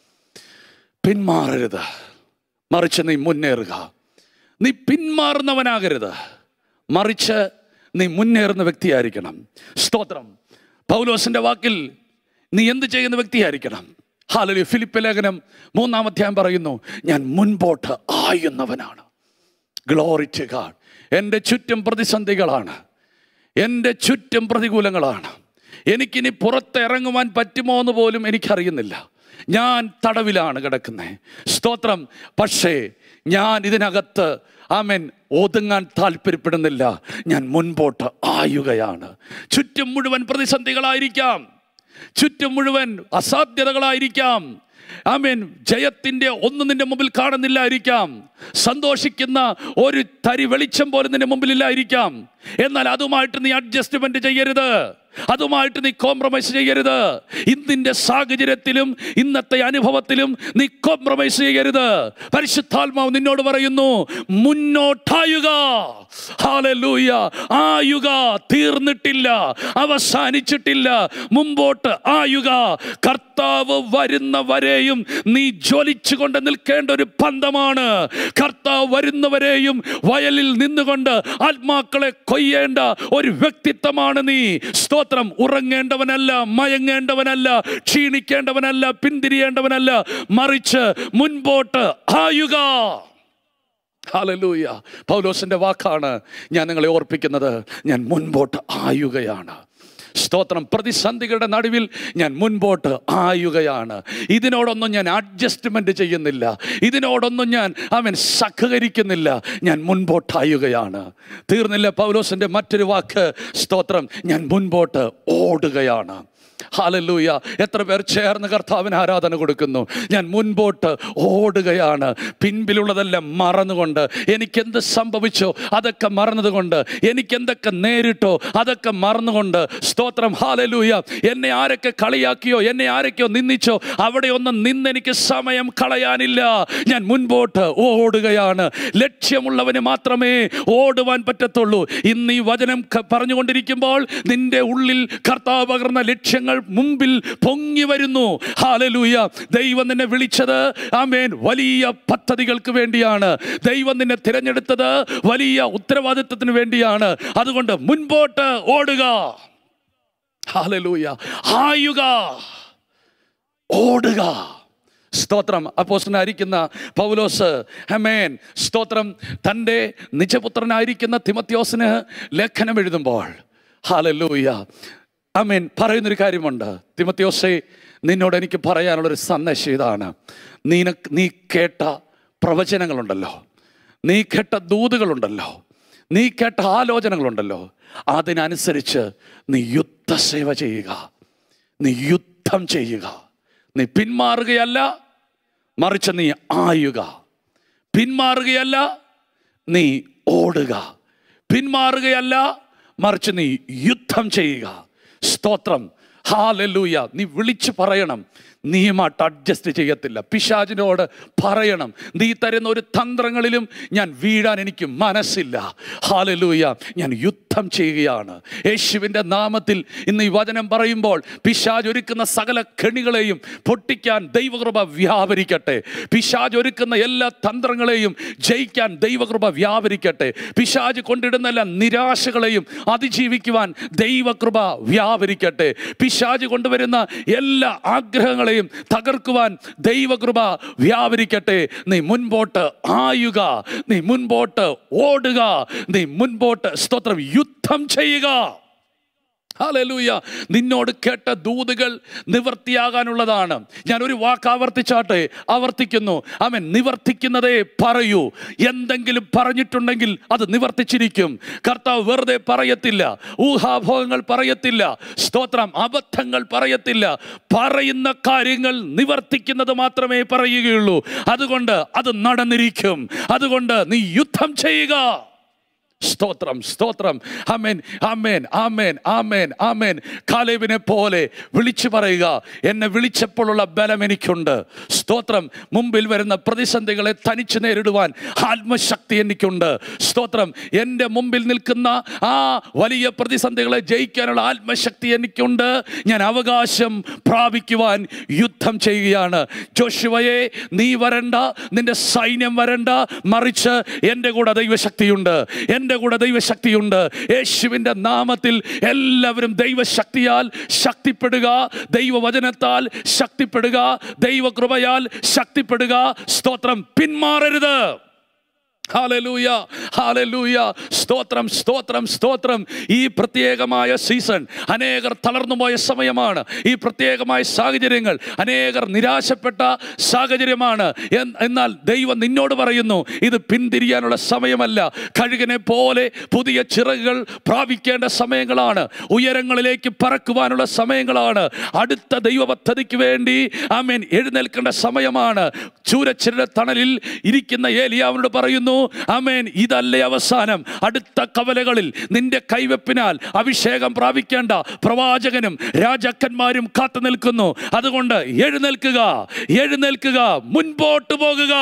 S1: പിന്മാറരുത് മറിച്ച് നീ മുന്നേറുക നീ പിന്മാറുന്നവനാകരുത് മറിച്ച് നീ മുന്നേറുന്ന വ്യക്തിയായിരിക്കണം സ്തോത്രം പൗലോസിന്റെ വാക്കിൽ നീ എന്ത് ചെയ്യുന്ന വ്യക്തിയായിരിക്കണം ഹാലലി ഫിലിപ്പ് ലേഖനം മൂന്നാം അധ്യായം പറയുന്നു ഞാൻ മുൻപോട്ട് ആയുന്നവനാണ് ഗ്ലോറി ടു ഗാഡ് എൻ്റെ ചുറ്റും പ്രതിസന്ധികളാണ് എൻ്റെ ചുറ്റും പ്രതികൂലങ്ങളാണ് എനിക്കിനി പുറത്തിറങ്ങുവാൻ പറ്റുമോ എന്ന് പോലും എനിക്കറിയുന്നില്ല ഞാൻ തടവിലാണ് കിടക്കുന്നത് സ്തോത്രം പക്ഷേ ഞാൻ ഇതിനകത്ത് ആമൻ ഒതുങ്ങാൻ താല്പര്യപ്പെടുന്നില്ല ഞാൻ മുൻപോട്ട് ആയുകയാണ് ചുറ്റും മുഴുവൻ പ്രതിസന്ധികളായിരിക്കാം ചുറ്റും മുഴുവൻ അസാധ്യതകളായിരിക്കാം ആമേൻ ജയത്തിന്റെ ഒന്നും നിന്റെ മുമ്പിൽ കാണുന്നില്ലായിരിക്കാം സന്തോഷിക്കുന്ന ഒരു തരി വെളിച്ചം പോലും നിന്റെ മുമ്പിലില്ലായിരിക്കാം എന്നാൽ അതുമായിട്ട് നീ അഡ്ജസ്റ്റ്മെന്റ് ചെയ്യരുത് അതുമായിട്ട് നീ കോംപ്രമൈസ് ചെയ്യരുത് ഇന്നിന്റെ സാഹചര്യത്തിലും ഇന്നത്തെ അനുഭവത്തിലും നീ കോംപ്രമൈസ് ചെയ്യരുത് പരിശുദ്ധാത്മാവ് നിന്നോട് പറയുന്നു മുന്നോട്ടായുക ഹാലലൂയ ആയുക തീർന്നിട്ടില്ല അവസാനിച്ചിട്ടില്ല മുമ്പോട്ട് ആയുക കർത്താവ് വരുന്നവരെയും നീ ജ്വലിച്ചുകൊണ്ട് നിൽക്കേണ്ട ഒരു പന്തമാണ് കർത്താവ് വരുന്നവരെയും വയലിൽ നിന്നുകൊണ്ട് ആത്മാക്കളെ കൊയ്യേണ്ട ഒരു വ്യക്തിത്വമാണ് നീ സ്തോത്രം ഉറങ്ങേണ്ടവനല്ല മയങ്ങേണ്ടവനല്ല ക്ഷീണിക്കേണ്ടവനല്ല പിന്തിരിയേണ്ടവനല്ല മറിച്ച് മുൻപോട്ട് ആയുക ഹാലലൂയ പൗലോസിന്റെ വാക്കാണ് ഞാൻ നിങ്ങളെ ഓർപ്പിക്കുന്നത് ഞാൻ മുൻപോട്ട് ആയുകയാണ് സ്തോത്രം പ്രതിസന്ധികളുടെ നടുവിൽ ഞാൻ മുൻപോട്ട് ആയുകയാണ് ഇതിനോടൊന്നും ഞാൻ അഡ്ജസ്റ്റ്മെന്റ് ചെയ്യുന്നില്ല ഇതിനോടൊന്നും ഞാൻ അവൻ സഹകരിക്കുന്നില്ല ഞാൻ മുൻപോട്ടായുകയാണ് തീർന്നില്ല പൗലോസിന്റെ മറ്റൊരു വാക്ക് സ്തോത്രം ഞാൻ മുൻപോട്ട് ഓടുകയാണ് ഹാലല്ലൂയ എത്ര പേർ ചേർന്ന് കർത്താവിന് ആരാധന കൊടുക്കുന്നു ഞാൻ മുൻപോട്ട് ഓടുകയാണ് പിൻപിലുള്ളതെല്ലാം മറന്നുകൊണ്ട് എനിക്കെന്ത് സംഭവിച്ചോ അതൊക്കെ മറന്നതുകൊണ്ട് എനിക്കെന്തൊക്കെ നേരിട്ടോ അതൊക്കെ മറന്നുകൊണ്ട് സ്തോത്രം ഹാലലൂയ എന്നെ ആരൊക്കെ കളിയാക്കിയോ എന്നെ ആരൊക്കെയോ നിന്ദിച്ചോ അവിടെ ഒന്നും നിന്നെനിക്ക് സമയം കളയാനില്ല ഞാൻ മുൻപോട്ട് ഓടുകയാണ് ലക്ഷ്യമുള്ളവന് മാത്രമേ ഓടുവാൻ പറ്റത്തുള്ളൂ ഇന്ന് ഈ വചനം ക- പറഞ്ഞുകൊണ്ടിരിക്കുമ്പോൾ നിന്റെ ഉള്ളിൽ കർത്താവ് പകർന്ന ലക്ഷ്യം ലക്ഷ്യങ്ങൾ മുമ്പിൽ പൊങ്ങി വരുന്നു ഹാലലൂയ ദൈവം നിന്നെ വിളിച്ചത് ആമേൻ വലിയ പദ്ധതികൾക്ക് വേണ്ടിയാണ് ദൈവം നിന്നെ തിരഞ്ഞെടുത്തത് വലിയ ഉത്തരവാദിത്വത്തിന് വേണ്ടിയാണ് അതുകൊണ്ട് മുൻപോട്ട് ഓടുക ഹാലലൂയ ആയുക ഓടുക സ്തോത്രം അപ്പോസ്റ്റനായിരിക്കുന്ന പൗലോസ് ഹമേൻ സ്തോത്രം തൻ്റെ നിജപുത്രനായിരിക്കുന്ന തിമത്യോസിന് ലേഖനം എഴുതുമ്പോൾ ഹാലലൂയ അമേൻ പറയുന്നൊരു കാര്യമുണ്ട് തിമത്യോസെ നിന്നോട് എനിക്ക് പറയാനുള്ളൊരു സന്ദേശം ഇതാണ് നീന നീ കേട്ട പ്രവചനങ്ങളുണ്ടല്ലോ നീ കേട്ട ദൂതുകളുണ്ടല്ലോ നീ കേട്ട ആലോചനകളുണ്ടല്ലോ അതിനനുസരിച്ച് നീ യുദ്ധസേവ ചെയ്യുക നീ യുദ്ധം ചെയ്യുക നീ പിന്മാറുകയല്ല മറിച്ച് നീ ആയുക പിന്മാറുകയല്ല നീ ഓടുക പിന്മാറുകയല്ല മറിച്ച് നീ യുദ്ധം ചെയ്യുക സ്തോത്രം ഹാലല്ലൂയ നീ വിളിച്ചു പറയണം നീയുമായിട്ട് അഡ്ജസ്റ്റ് ചെയ്യത്തില്ല പിശാചിനോട് പറയണം നീ തരുന്ന ഒരു തന്ത്രങ്ങളിലും ഞാൻ വീഴാൻ എനിക്ക് മനസ്സില്ല ഹാലലൂയ ഞാൻ യുദ്ധം ചെയ്യുകയാണ് യേശുവിൻ്റെ നാമത്തിൽ ഇന്ന് ഈ വചനം പറയുമ്പോൾ പിശാജ് ഒരുക്കുന്ന സകല കെണികളെയും പൊട്ടിക്കാൻ ദൈവകൃപ വ്യാപരിക്കട്ടെ പിശാജ് ഒരുക്കുന്ന എല്ലാ തന്ത്രങ്ങളെയും ജയിക്കാൻ ദൈവകൃപ വ്യാപരിക്കട്ടെ പിശാജ് കൊണ്ടിടുന്ന എല്ലാ നിരാശകളെയും അതിജീവിക്കുവാൻ ദൈവകൃപ വ്യാപരിക്കട്ടെ പിശാജ് കൊണ്ടുവരുന്ന എല്ലാ ആഗ്രഹങ്ങളെയും തകർക്കുവാൻ ദൈവകൃപ വ്യാപരിക്കട്ടെ നീ മുൻപോട്ട് ആയുക നീ മുൻപോട്ട് ഓടുക നീ മുൻപോട്ട് സ്തോത്രം യുദ്ധം ചെയ്യുക ഹാലലൂയ നിന്നോട് കേട്ട ദൂതുകൾ നിവർത്തിയാകാനുള്ളതാണ് ഞാൻ ഒരു വാക്ക് ആവർത്തിച്ചാട്ടെ ആവർത്തിക്കുന്നു അവൻ നിവർത്തിക്കുന്നതേ പറയൂ എന്തെങ്കിലും പറഞ്ഞിട്ടുണ്ടെങ്കിൽ അത് നിവർത്തിച്ചിരിക്കും കർത്താവ് വെറുതെ പറയത്തില്ല ഊഹാഭോഗങ്ങൾ പറയത്തില്ല സ്തോത്രം അബദ്ധങ്ങൾ പറയത്തില്ല പറയുന്ന കാര്യങ്ങൾ നിവർത്തിക്കുന്നത് മാത്രമേ പറയുകയുള്ളൂ അതുകൊണ്ട് അത് നടന്നിരിക്കും അതുകൊണ്ട് നീ യുദ്ധം ചെയ്യുക സ്തോത്രം സ്തോത്രം ആമേൻ ആമേൻ ആമേൻ ആമേൻ ആമേൻ കാലേബിനെ പോലെ വിളിച്ചു പറയുക എന്നെ വിളിച്ചപ്പോഴുള്ള ബലം എനിക്കുണ്ട് സ്തോത്രം മുമ്പിൽ വരുന്ന പ്രതിസന്ധികളെ തനിച്ച് നേരിടുവാൻ ആത്മശക്തി എനിക്കുണ്ട് സ്തോത്രം എൻ്റെ മുമ്പിൽ നിൽക്കുന്ന ആ വലിയ പ്രതിസന്ധികളെ ജയിക്കാനുള്ള ആത്മശക്തി എനിക്കുണ്ട് ഞാൻ അവകാശം പ്രാപിക്കുവാൻ യുദ്ധം ചെയ്യുകയാണ് ജോഷുവയെ നീ വരണ്ട നിന്റെ സൈന്യം വരണ്ട മറിച്ച് എൻ്റെ കൂടെ ദൈവശക്തിയുണ്ട് എൻ്റെ കൂടെ ദൈവശക്തിയുണ്ട് യേശുവിൻ്റെ നാമത്തിൽ എല്ലാവരും ദൈവശക്തിയാൽ ശക്തിപ്പെടുക ദൈവവചനത്താൽ ശക്തിപ്പെടുക ദൈവകൃപയാൽ ശക്തിപ്പെടുക സ്തോത്രം പിന്മാറരുത് ഹാലലൂയ ഹാലലൂയ സ്തോത്രം സ്തോത്രം സ്തോത്രം ഈ പ്രത്യേകമായ സീസൺ അനേകർ തളർന്നു പോയ സമയമാണ് ഈ പ്രത്യേകമായ സാഹചര്യങ്ങൾ അനേകർ നിരാശപ്പെട്ട സാഹചര്യമാണ് എൻ- എന്നാൽ ദൈവം നിന്നോട് പറയുന്നു ഇത് പിന്തിരിയാനുള്ള സമയമല്ല കഴുകനെ പോലെ പുതിയ ചിറകുകൾ പ്രാപിക്കേണ്ട സമയങ്ങളാണ് ഉയരങ്ങളിലേക്ക് പറക്കുവാനുള്ള സമയങ്ങളാണ് അടുത്ത ദൈവ പദ്ധതിക്ക് വേണ്ടി ആമേൻ എഴുന്നേൽക്കേണ്ട സമയമാണ് ചൂരച്ചിരുടെ തണലിൽ ഇരിക്കുന്ന ഏലിയാവിനോട് പറയുന്നു ആമേൻ ഇതല്ലേ അവസാനം അടുത്ത കവലകളിൽ നിന്റെ കൈവെപ്പിനാൽ അഭിഷേകം പ്രാപിക്കേണ്ട പ്രവാചകനും രാജാക്കന്മാരും കാത്തു നിൽക്കുന്നു അതുകൊണ്ട് എഴുന്നേൽക്കുക എഴുന്നേൽക്കുക മുൻപോട്ട് പോകുക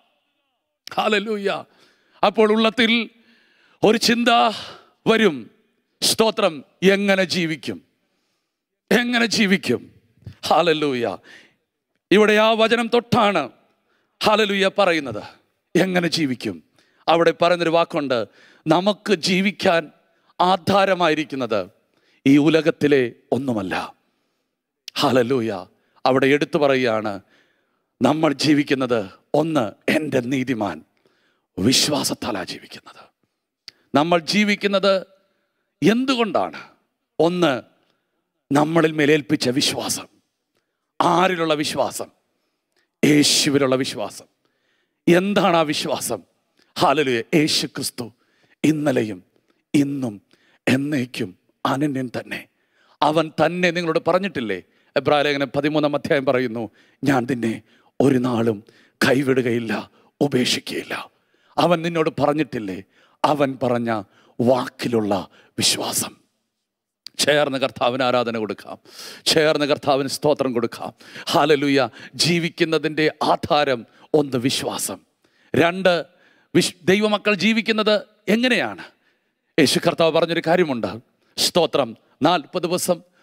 S1: ഹാലലൂയ അപ്പോൾ ഉള്ളത്തിൽ ഒരു ചിന്ത വരും സ്തോത്രം എങ്ങനെ ജീവിക്കും എങ്ങനെ ജീവിക്കും ഹാലലൂയ ഇവിടെ ആ വചനം തൊട്ടാണ് ഹാലലൂയ പറയുന്നത് എങ്ങനെ ജീവിക്കും അവിടെ പറയുന്നൊരു വാക്കുണ്ട് നമുക്ക് ജീവിക്കാൻ ആധാരമായിരിക്കുന്നത് ഈ ഉലകത്തിലെ ഒന്നുമല്ല ഹാലലൂയ അവിടെ എടുത്തു പറയുകയാണ് നമ്മൾ ജീവിക്കുന്നത് ഒന്ന് എൻ്റെ നീതിമാൻ വിശ്വാസത്താലാ ജീവിക്കുന്നത് നമ്മൾ ജീവിക്കുന്നത് എന്തുകൊണ്ടാണ് ഒന്ന് നമ്മളിൽ മേലേൽപ്പിച്ച വിശ്വാസം ആരിലുള്ള വിശ്വാസം യേശുവിലുള്ള വിശ്വാസം എന്താണ് ആ വിശ്വാസം ഹാലലുയ യേശു ക്രിസ്തു ഇന്നലെയും ഇന്നും എന്നേക്കും അനന്യൻ തന്നെ അവൻ തന്നെ നിങ്ങളോട് പറഞ്ഞിട്ടില്ലേ എബ്രാലേഖനം പതിമൂന്നാം അധ്യായം പറയുന്നു ഞാൻ നിന്നെ ഒരു നാളും കൈവിടുകയില്ല ഉപേക്ഷിക്കുകയില്ല അവൻ നിന്നോട് പറഞ്ഞിട്ടില്ലേ അവൻ പറഞ്ഞ വാക്കിലുള്ള വിശ്വാസം ചേർന്ന് കർത്താവിന് ആരാധന കൊടുക്കാം ചേർന്ന് കർത്താവിന് സ്തോത്രം കൊടുക്കാം ഹാലലുയ ജീവിക്കുന്നതിൻ്റെ ആധാരം ഒന്ന് വിശ്വാസം രണ്ട് വിശ് ദൈവമക്കൾ ജീവിക്കുന്നത് എങ്ങനെയാണ് യേശു കർത്താവ് പറഞ്ഞൊരു കാര്യമുണ്ട് സ്തോത്രം നാൽപ്പത് ദിവസം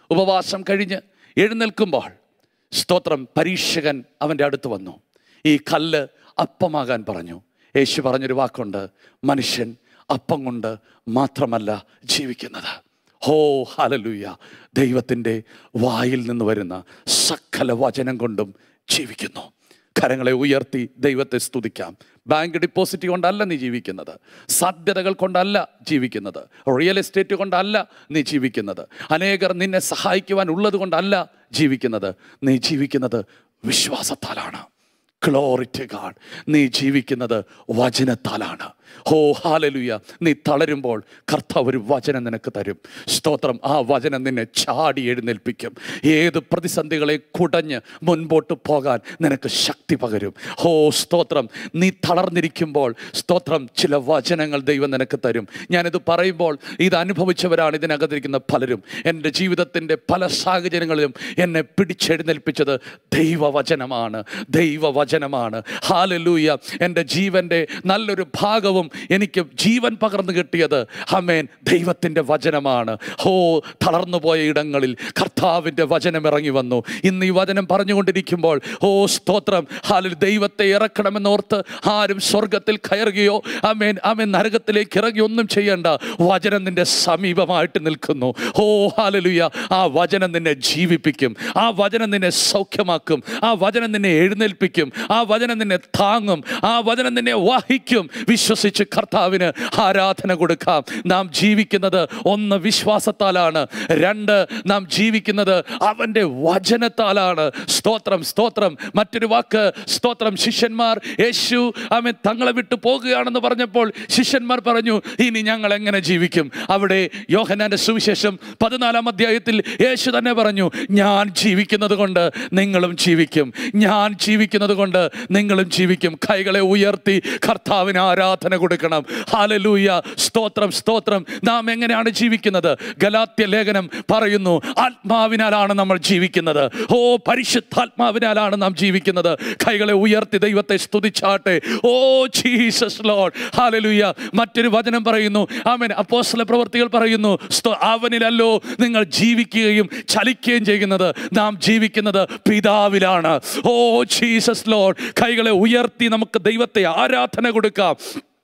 S1: ഉപവാസം കഴിഞ്ഞ് എഴുന്നേൽക്കുമ്പോൾ സ്തോത്രം പരീക്ഷകൻ അവൻ്റെ അടുത്ത് വന്നു ഈ കല്ല് അപ്പമാകാൻ പറഞ്ഞു യേശു പറഞ്ഞൊരു വാക്കുണ്ട് മനുഷ്യൻ അപ്പം കൊണ്ട് മാത്രമല്ല ജീവിക്കുന്നത് ഹോ ഹലലൂയ ദൈവത്തിൻ്റെ വായിൽ നിന്ന് വരുന്ന സകല വചനം കൊണ്ടും ജീവിക്കുന്നു കരങ്ങളെ ഉയർത്തി ദൈവത്തെ സ്തുതിക്കാം ബാങ്ക് ഡിപ്പോസിറ്റ് കൊണ്ടല്ല നീ ജീവിക്കുന്നത് സാധ്യതകൾ കൊണ്ടല്ല ജീവിക്കുന്നത് റിയൽ എസ്റ്റേറ്റ് കൊണ്ടല്ല നീ ജീവിക്കുന്നത് അനേകർ നിന്നെ സഹായിക്കുവാൻ ഉള്ളത് കൊണ്ടല്ല ജീവിക്കുന്നത് നീ ജീവിക്കുന്നത് വിശ്വാസത്താലാണ് ഗ്ലോറിറ്റ് ഗാഡ് നീ ജീവിക്കുന്നത് വചനത്താലാണ് ഹോ ഹാലലുയ നീ തളരുമ്പോൾ കർത്താവ് ഒരു വചനം നിനക്ക് തരും സ്തോത്രം ആ വചനം നിന്നെ ചാടി എഴുന്നേൽപ്പിക്കും ഏത് പ്രതിസന്ധികളെ കുടഞ്ഞ് മുൻപോട്ട് പോകാൻ നിനക്ക് ശക്തി പകരും ഹോ സ്തോത്രം നീ തളർന്നിരിക്കുമ്പോൾ സ്തോത്രം ചില വചനങ്ങൾ ദൈവം നിനക്ക് തരും ഞാനിത് പറയുമ്പോൾ ഇത് അനുഭവിച്ചവരാണ് ഇതിനകത്തിരിക്കുന്ന പലരും എൻ്റെ ജീവിതത്തിൻ്റെ പല സാഹചര്യങ്ങളിലും എന്നെ പിടിച്ചെഴുന്നേൽപ്പിച്ചത് ദൈവവചനമാണ് ദൈവവചനമാണ് ഹാലലൂയ എൻ്റെ ജീവൻ്റെ നല്ലൊരു ഭാഗവും എനിക്ക് ജീവൻ പകർന്നു കിട്ടിയത് ഹമേൻ ദൈവത്തിൻ്റെ വചനമാണ് ഹോ തളർന്നു പോയ ഇടങ്ങളിൽ കർത്താവിൻ്റെ വചനം ഇറങ്ങി വന്നു ഇന്ന് ഈ വചനം പറഞ്ഞുകൊണ്ടിരിക്കുമ്പോൾ ഓ സ്തോത്രം ഹാലിൽ ദൈവത്തെ ഇറക്കണമെന്നോർത്ത് ആരും സ്വർഗത്തിൽ കയറുകയോ അമേൻ അമേൻ നരകത്തിലേക്ക് ഇറങ്ങി ഒന്നും ചെയ്യേണ്ട വചനം നിന്റെ സമീപമായിട്ട് നിൽക്കുന്നു ഓ ഹാലലുയ ആ വചനം നിന്നെ ജീവിപ്പിക്കും ആ വചനം നിന്നെ സൗഖ്യമാക്കും ആ വചനം നിന്നെ എഴുന്നേൽപ്പിക്കും ആ വചനം നിന്നെ താങ്ങും ആ വചനം നിന്നെ വഹിക്കും വിശ്വസിച്ച് കർത്താവിന് ആരാധന കൊടുക്കാം നാം ജീവിക്കുന്നത് ഒന്ന് വിശ്വാസത്താലാണ് രണ്ട് നാം ജീവിക്കുന്നത് അവൻ്റെ വചനത്താലാണ് സ്തോത്രം സ്തോത്രം മറ്റൊരു വാക്ക് സ്തോത്രം ശിഷ്യന്മാർ യേശു അവൻ തങ്ങളെ വിട്ടു പോകുകയാണെന്ന് പറഞ്ഞപ്പോൾ ശിഷ്യന്മാർ പറഞ്ഞു ഇനി ഞങ്ങൾ എങ്ങനെ ജീവിക്കും അവിടെ യോഹനാന്റെ സുവിശേഷം പതിനാലാം അധ്യായത്തിൽ യേശു തന്നെ പറഞ്ഞു ഞാൻ ജീവിക്കുന്നത് കൊണ്ട് നിങ്ങളും ജീവിക്കും ഞാൻ ജീവിക്കുന്നത് കൊണ്ട് നിങ്ങളും ജീവിക്കും കൈകളെ ഉയർത്തി കർത്താവിന് ആരാധന കൊടുക്കണം ഹാലലൂയ സ്തോത്രം സ്തോത്രം നാം എങ്ങനെയാണ് ജീവിക്കുന്നത് ഗലാത്യ ലേഖനം പറയുന്നു ആത്മാവിനാലാണ് നമ്മൾ ജീവിക്കുന്നത് ഓ പരിശുദ്ധാത്മാവിനാലാണ് നാം ജീവിക്കുന്നത് കൈകളെ ഉയർത്തി ദൈവത്തെ സ്തുതിച്ചാട്ടെ ഓ ജീസസ് ലോഡ് ഹാലലൂയ മറ്റൊരു വചനം പറയുന്നു ആമേൻ അപ്പോസ്തല പ്രവർത്തികൾ പറയുന്നു സ്തോ- അവനിലല്ലോ നിങ്ങൾ ജീവിക്കുകയും ചലിക്കുകയും ചെയ്യുന്നത് നാം ജീവിക്കുന്നത് പിതാവിലാണ് ഓ ജീസസ് ലോഡ് കൈകളെ ഉയർത്തി നമുക്ക് ദൈവത്തെ ആരാധന കൊടുക്കാം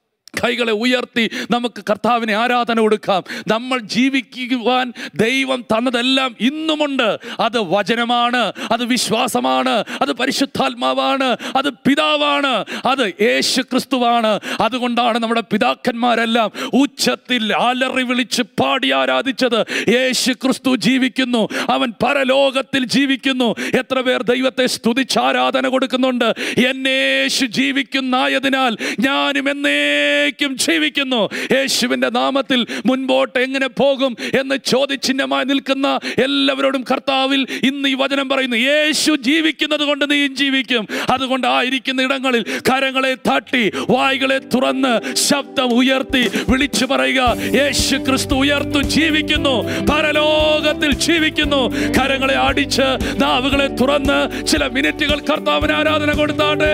S1: കൈകളെ ഉയർത്തി നമുക്ക് കർത്താവിനെ ആരാധന കൊടുക്കാം നമ്മൾ ജീവിക്കുവാൻ ദൈവം തന്നതെല്ലാം ഇന്നുമുണ്ട് അത് വചനമാണ് അത് വിശ്വാസമാണ് അത് പരിശുദ്ധാത്മാവാണ് അത് പിതാവാണ് അത് യേശു ക്രിസ്തുവാണ് അതുകൊണ്ടാണ് നമ്മുടെ പിതാക്കന്മാരെല്ലാം ഉച്ചത്തിൽ അലറി വിളിച്ച് പാടി ആരാധിച്ചത് യേശു ക്രിസ്തു ജീവിക്കുന്നു അവൻ പരലോകത്തിൽ ജീവിക്കുന്നു എത്ര പേർ ദൈവത്തെ സ്തുതിച്ച് ആരാധന കൊടുക്കുന്നുണ്ട് എന്നേശു ജീവിക്കുന്നായതിനാൽ ഞാനും എന്നേക്കും ജീവിക്കുന്നു യേശുവിൻ്റെ നാമത്തിൽ മുൻപോട്ട് എങ്ങനെ പോകും എന്ന് ചോദ്യചിഹ്നമായി നിൽക്കുന്ന എല്ലാവരോടും കർത്താവിൽ ഇന്ന് ഈ വചനം പറയുന്നു യേശു ജീവിക്കുന്നത് കൊണ്ട് നീയും ജീവിക്കും അതുകൊണ്ട് ആയിരിക്കുന്ന ഇടങ്ങളിൽ കരങ്ങളെ തട്ടി വായ്കളെ തുറന്ന് ശബ്ദം ഉയർത്തി വിളിച്ചു പറയുക യേശു ക്രിസ്തു ഉയർത്തു ജീവിക്കുന്നു പരലോകത്തിൽ ജീവിക്കുന്നു കരങ്ങളെ അടിച്ച് നാവുകളെ തുറന്ന് ചില മിനിറ്റുകൾ കർത്താവിന് ആരാധന കൊടുത്താട്ടെ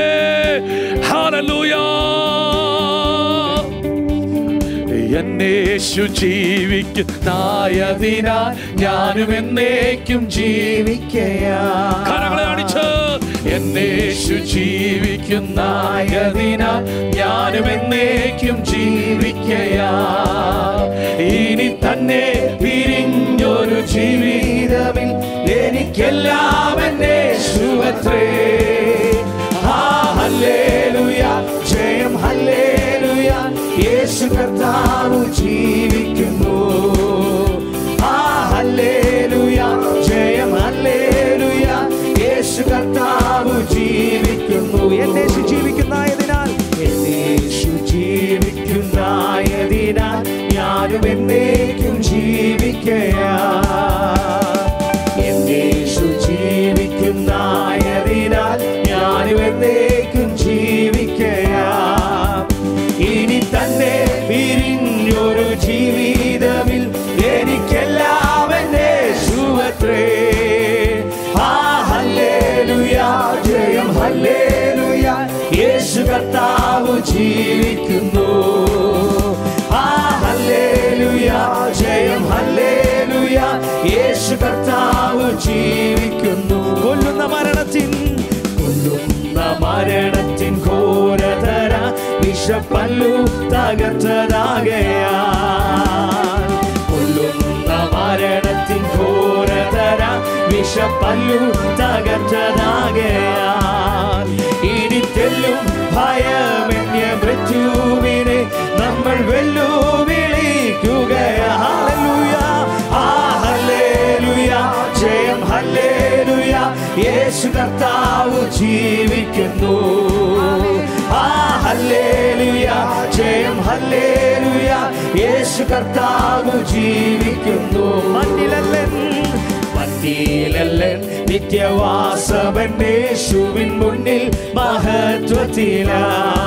S1: ഹാലലൂയ എന്നേശു ജീവിക്കുന്നായതിനാൽ ഞാനും എന്നേക്കും
S2: ജീവിക്കയാ
S1: കരങ്ങളെ അടിച്ച് എന്നേശു ജീവിക്കുന്നായതിനാൽ ഞാനും എന്നേക്കും ജീവിക്കയാ ഇനി തന്നെ പിരിഞ്ഞൊരു
S2: ജീവിതമിൽ എനിക്കെല്ലാം എന്നെ ശുഭത്രേ ആ ഹല്ലേലൂയ ജയം ഹല്ലേലൂയ യേശു കർത്താവ് ജീവിക്കുന്നു ആ ഹല്ലേലൂയ ജയം ഹല്ലേലൂയ യേശു കർത്താവ് ജീവിക്കുന്നു എന്നേശു ജീവിക്കുന്നതിനാൽ എന്നേശു ജീവിക്കുന്നതിനാൽ ഞാനും എന്നേക്കും ജീവിക്കയാ എന്നേശു ജീവിക്കുന്നതിനാൽ ഞാനും എന്നേക്കും ജീവിക്കയാ ഇനി തന്നെ പിരിഞ്ഞൊരു ജീവിതമിൽ എനിക്കെല്ലാം എന്നെ ശുഭത്രേ ആ ഹല്ലേലൂയ ജയം ഹല്ലേലൂയ യേശു കർത്താവ് ജീവിക്കുന്നു ആ ഹല്ലേലൂയ ജയം ഹല്ലേലൂയ യേശു കർത്താവ് ജീവിക്കുന്നു കൊല്ലുന്ന മരണത്തിൻ കൊല്ലുന്ന മരണത്തിൻ ഘോരതര വിഷപ്പല്ലു തകർത്തതാകയാ കൊല്ലുന്ന മരണത്തിൻ ഘോരതര വിഷപ്പല്ലു തകർത്തതാകയാ ഇനി തെല്ലും ഭയമെന്യ മൃത്യുവിനെ നമ്മൾ വെല്ലുവിളിക്കുകയാ ഹല്ലേലൂയ ആ ഹല്ലേലൂയ ജയം ഹല്ലേലൂയ യേശു കർത്താവ് ജീവിക്കുന്നു ആ ഹല്ലേലൂയ ജയം ഹല്ലേലൂയ യേശു കർത്താവ് ജീവിക്കുന്നു മണ്ണിലല്ലൻ മണ്ണിലല്ലൻ നിത്യവാസവൻ യേശുവിൻ മുന്നിൽ മഹത്വത്തിലാ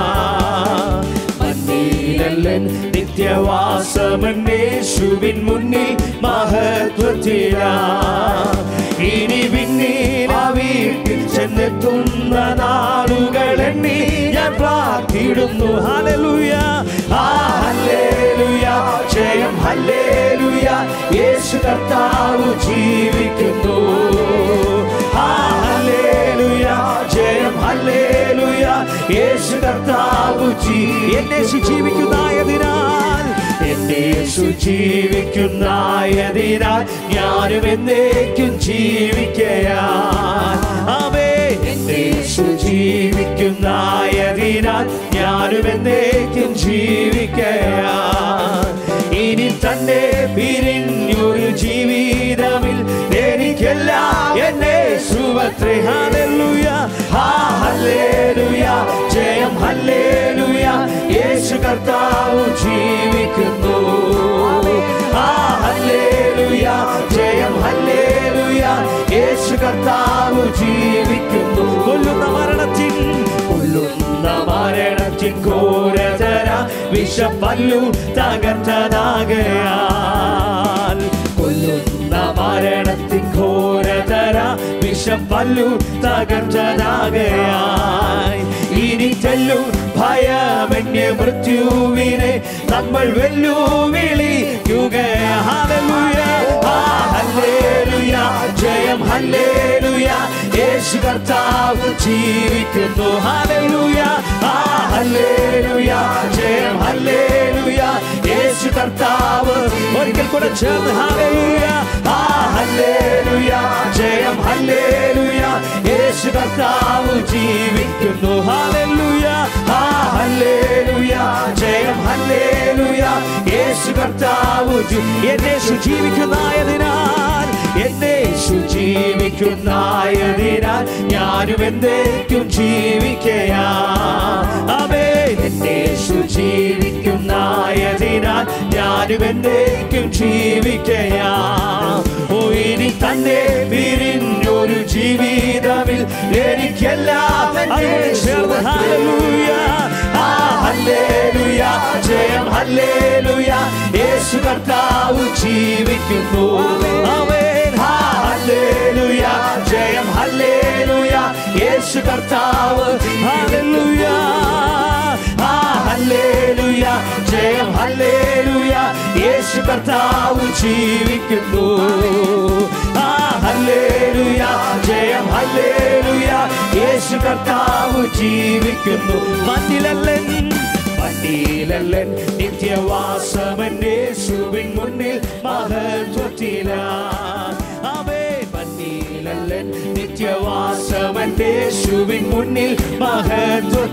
S2: മണ്ണിലല്ലൻ നിത്യവാസവൻ യേശുവിൻ മുന്നിൽ മഹത്വത്തിലാ ഇനി പിന്നീല വീട്ടിൽ ചെന്നെത്തുന്ന നാളുകൾ എണ്ണി ഞാൻ പ്രാർത്ഥിടുന്നു ഹല്ലേലൂയ ആ ഹല്ലേലൂയ ജയം ഹല്ലേലൂയ യേശു കർത്താവ് ജീവിക്കുന്നു ആ ഹല്ലേലൂയ ജയം ഹല്ലേലൂയ യേശു കർത്താവ് ജീ എന്നെ ജീവിക്കുന്നതായതിനാൽ എന്നെ യേശു ജീവിക്കുന്നതായതിനാൽ ഞാനും എന്നേക്കും ജീവിക്കയാൽ അവേ എന്നെ യേശു ജീവിക്കുന്നതായതിനാൽ ഞാനും എന്നേക്കും ജീവിക്കയാൽ ഇനി തന്നെ പിരിഞ്ഞൊരു ജീവിതമിൽ എനിക്കെല്ലാം എന്നെ സുഭത്രേ ഹല്ലേലൂയ ആ ഹല്ലേലൂയ ജയം ഹല്ലേലൂയ യേശു കർത്താവ് ജീവിക്കുന്നു ആ ഹല്ലേലൂയ ജയം ഹല്ലേലൂയ യേശു കർത്താവ് ജീവിക്കുന്നു കൊല്ലുന്ന മരണത്തിൻ കൊല്ലുന്ന മരണത്തിൻ ഘോരതര വിഷപ്പല്ലു തകർത്തതാകയാൽ കൊല്ലുന്ന മരണത്തിൻ ഘോരതര വിഷപ്പല്ലു തകർത്തതാകയായി ഇനി ചെല്ലും ഭയമന്യ മൃത്യുവിനെ നമ്മൾ വെല്ലുവിളിക്കുക ഹല്ലേലൂയ ആ ഹല്ലേലൂയ ജയം ഹല്ലേലൂയ യേശു കർത്താവ് ജീവിക്കുന്നു ഹല്ലേലൂയ ആ ഹല്ലേലൂയ ജയം ഹല്ലേലൂയ യേശു കർത്താവ് ഒരിക്കൽ കൂടെ ചേർന്ന് ഹല്ലേലൂയ ആ ഹല്ലേലൂയ ജയം ഹല്ലേലൂയ യേശു കർത്താവ് ജീവിക്കുന്നു ഹല്ലേലൂയ ആ ഹല്ലേലൂയ ജയം ഹല്ലേലൂയ യേശു കർത്താവ് ജി- എന്നെ ജീവിക്കുന്നതായതിനാൽ എന്നെ ജീവിക്കുന്നതായതിനാൽ ഞാനും എന്നേക്കും ജീവിക്കയാ അവേ എന്നെ ജീവിക്കുന്നതായതിനാൽ ഞാനും എന്നേക്കും ജീവിക്കയാ ഓ ഇനി തന്നെ പിരിഞ്ഞൊരു ജീവിതമിൽ എനിക്കെല്ലാം അതിനോട് ചേർന്ന് ഹല്ലേലൂയ ആ ഹല്ലേലൂയ ജയം ഹല്ലേലൂയ യേശു കർത്താവ് ജീവിക്കുന്നു ആമേൻ ആ ഹല്ലേലൂയ ജയം ഹല്ലേലൂയ യേശു കർത്താവ് ഹല്ലേലൂയ ആ ഹല്ലേലൂയ ജയം ഹല്ലേലൂയ യേശു കർത്താവ് ജീവിക്കുന്നു ആ ഹല്ലേലൂയ ജയം ഹല്ലേലൂയ യേശു കർത്താവ് ജീവിക്കുന്നു മണ്ണിലല്ലൻ മണ്ണിലല്ലൻ നിത്യവാസമൻ യേശുവിൻ മുന്നിൽ മഹത്വത്തിലാ അവേ മണ്ണിലല്ലൻ നിത്യവാസമൻ യേശുവിൻ മുന്നിൽ മഹത്വ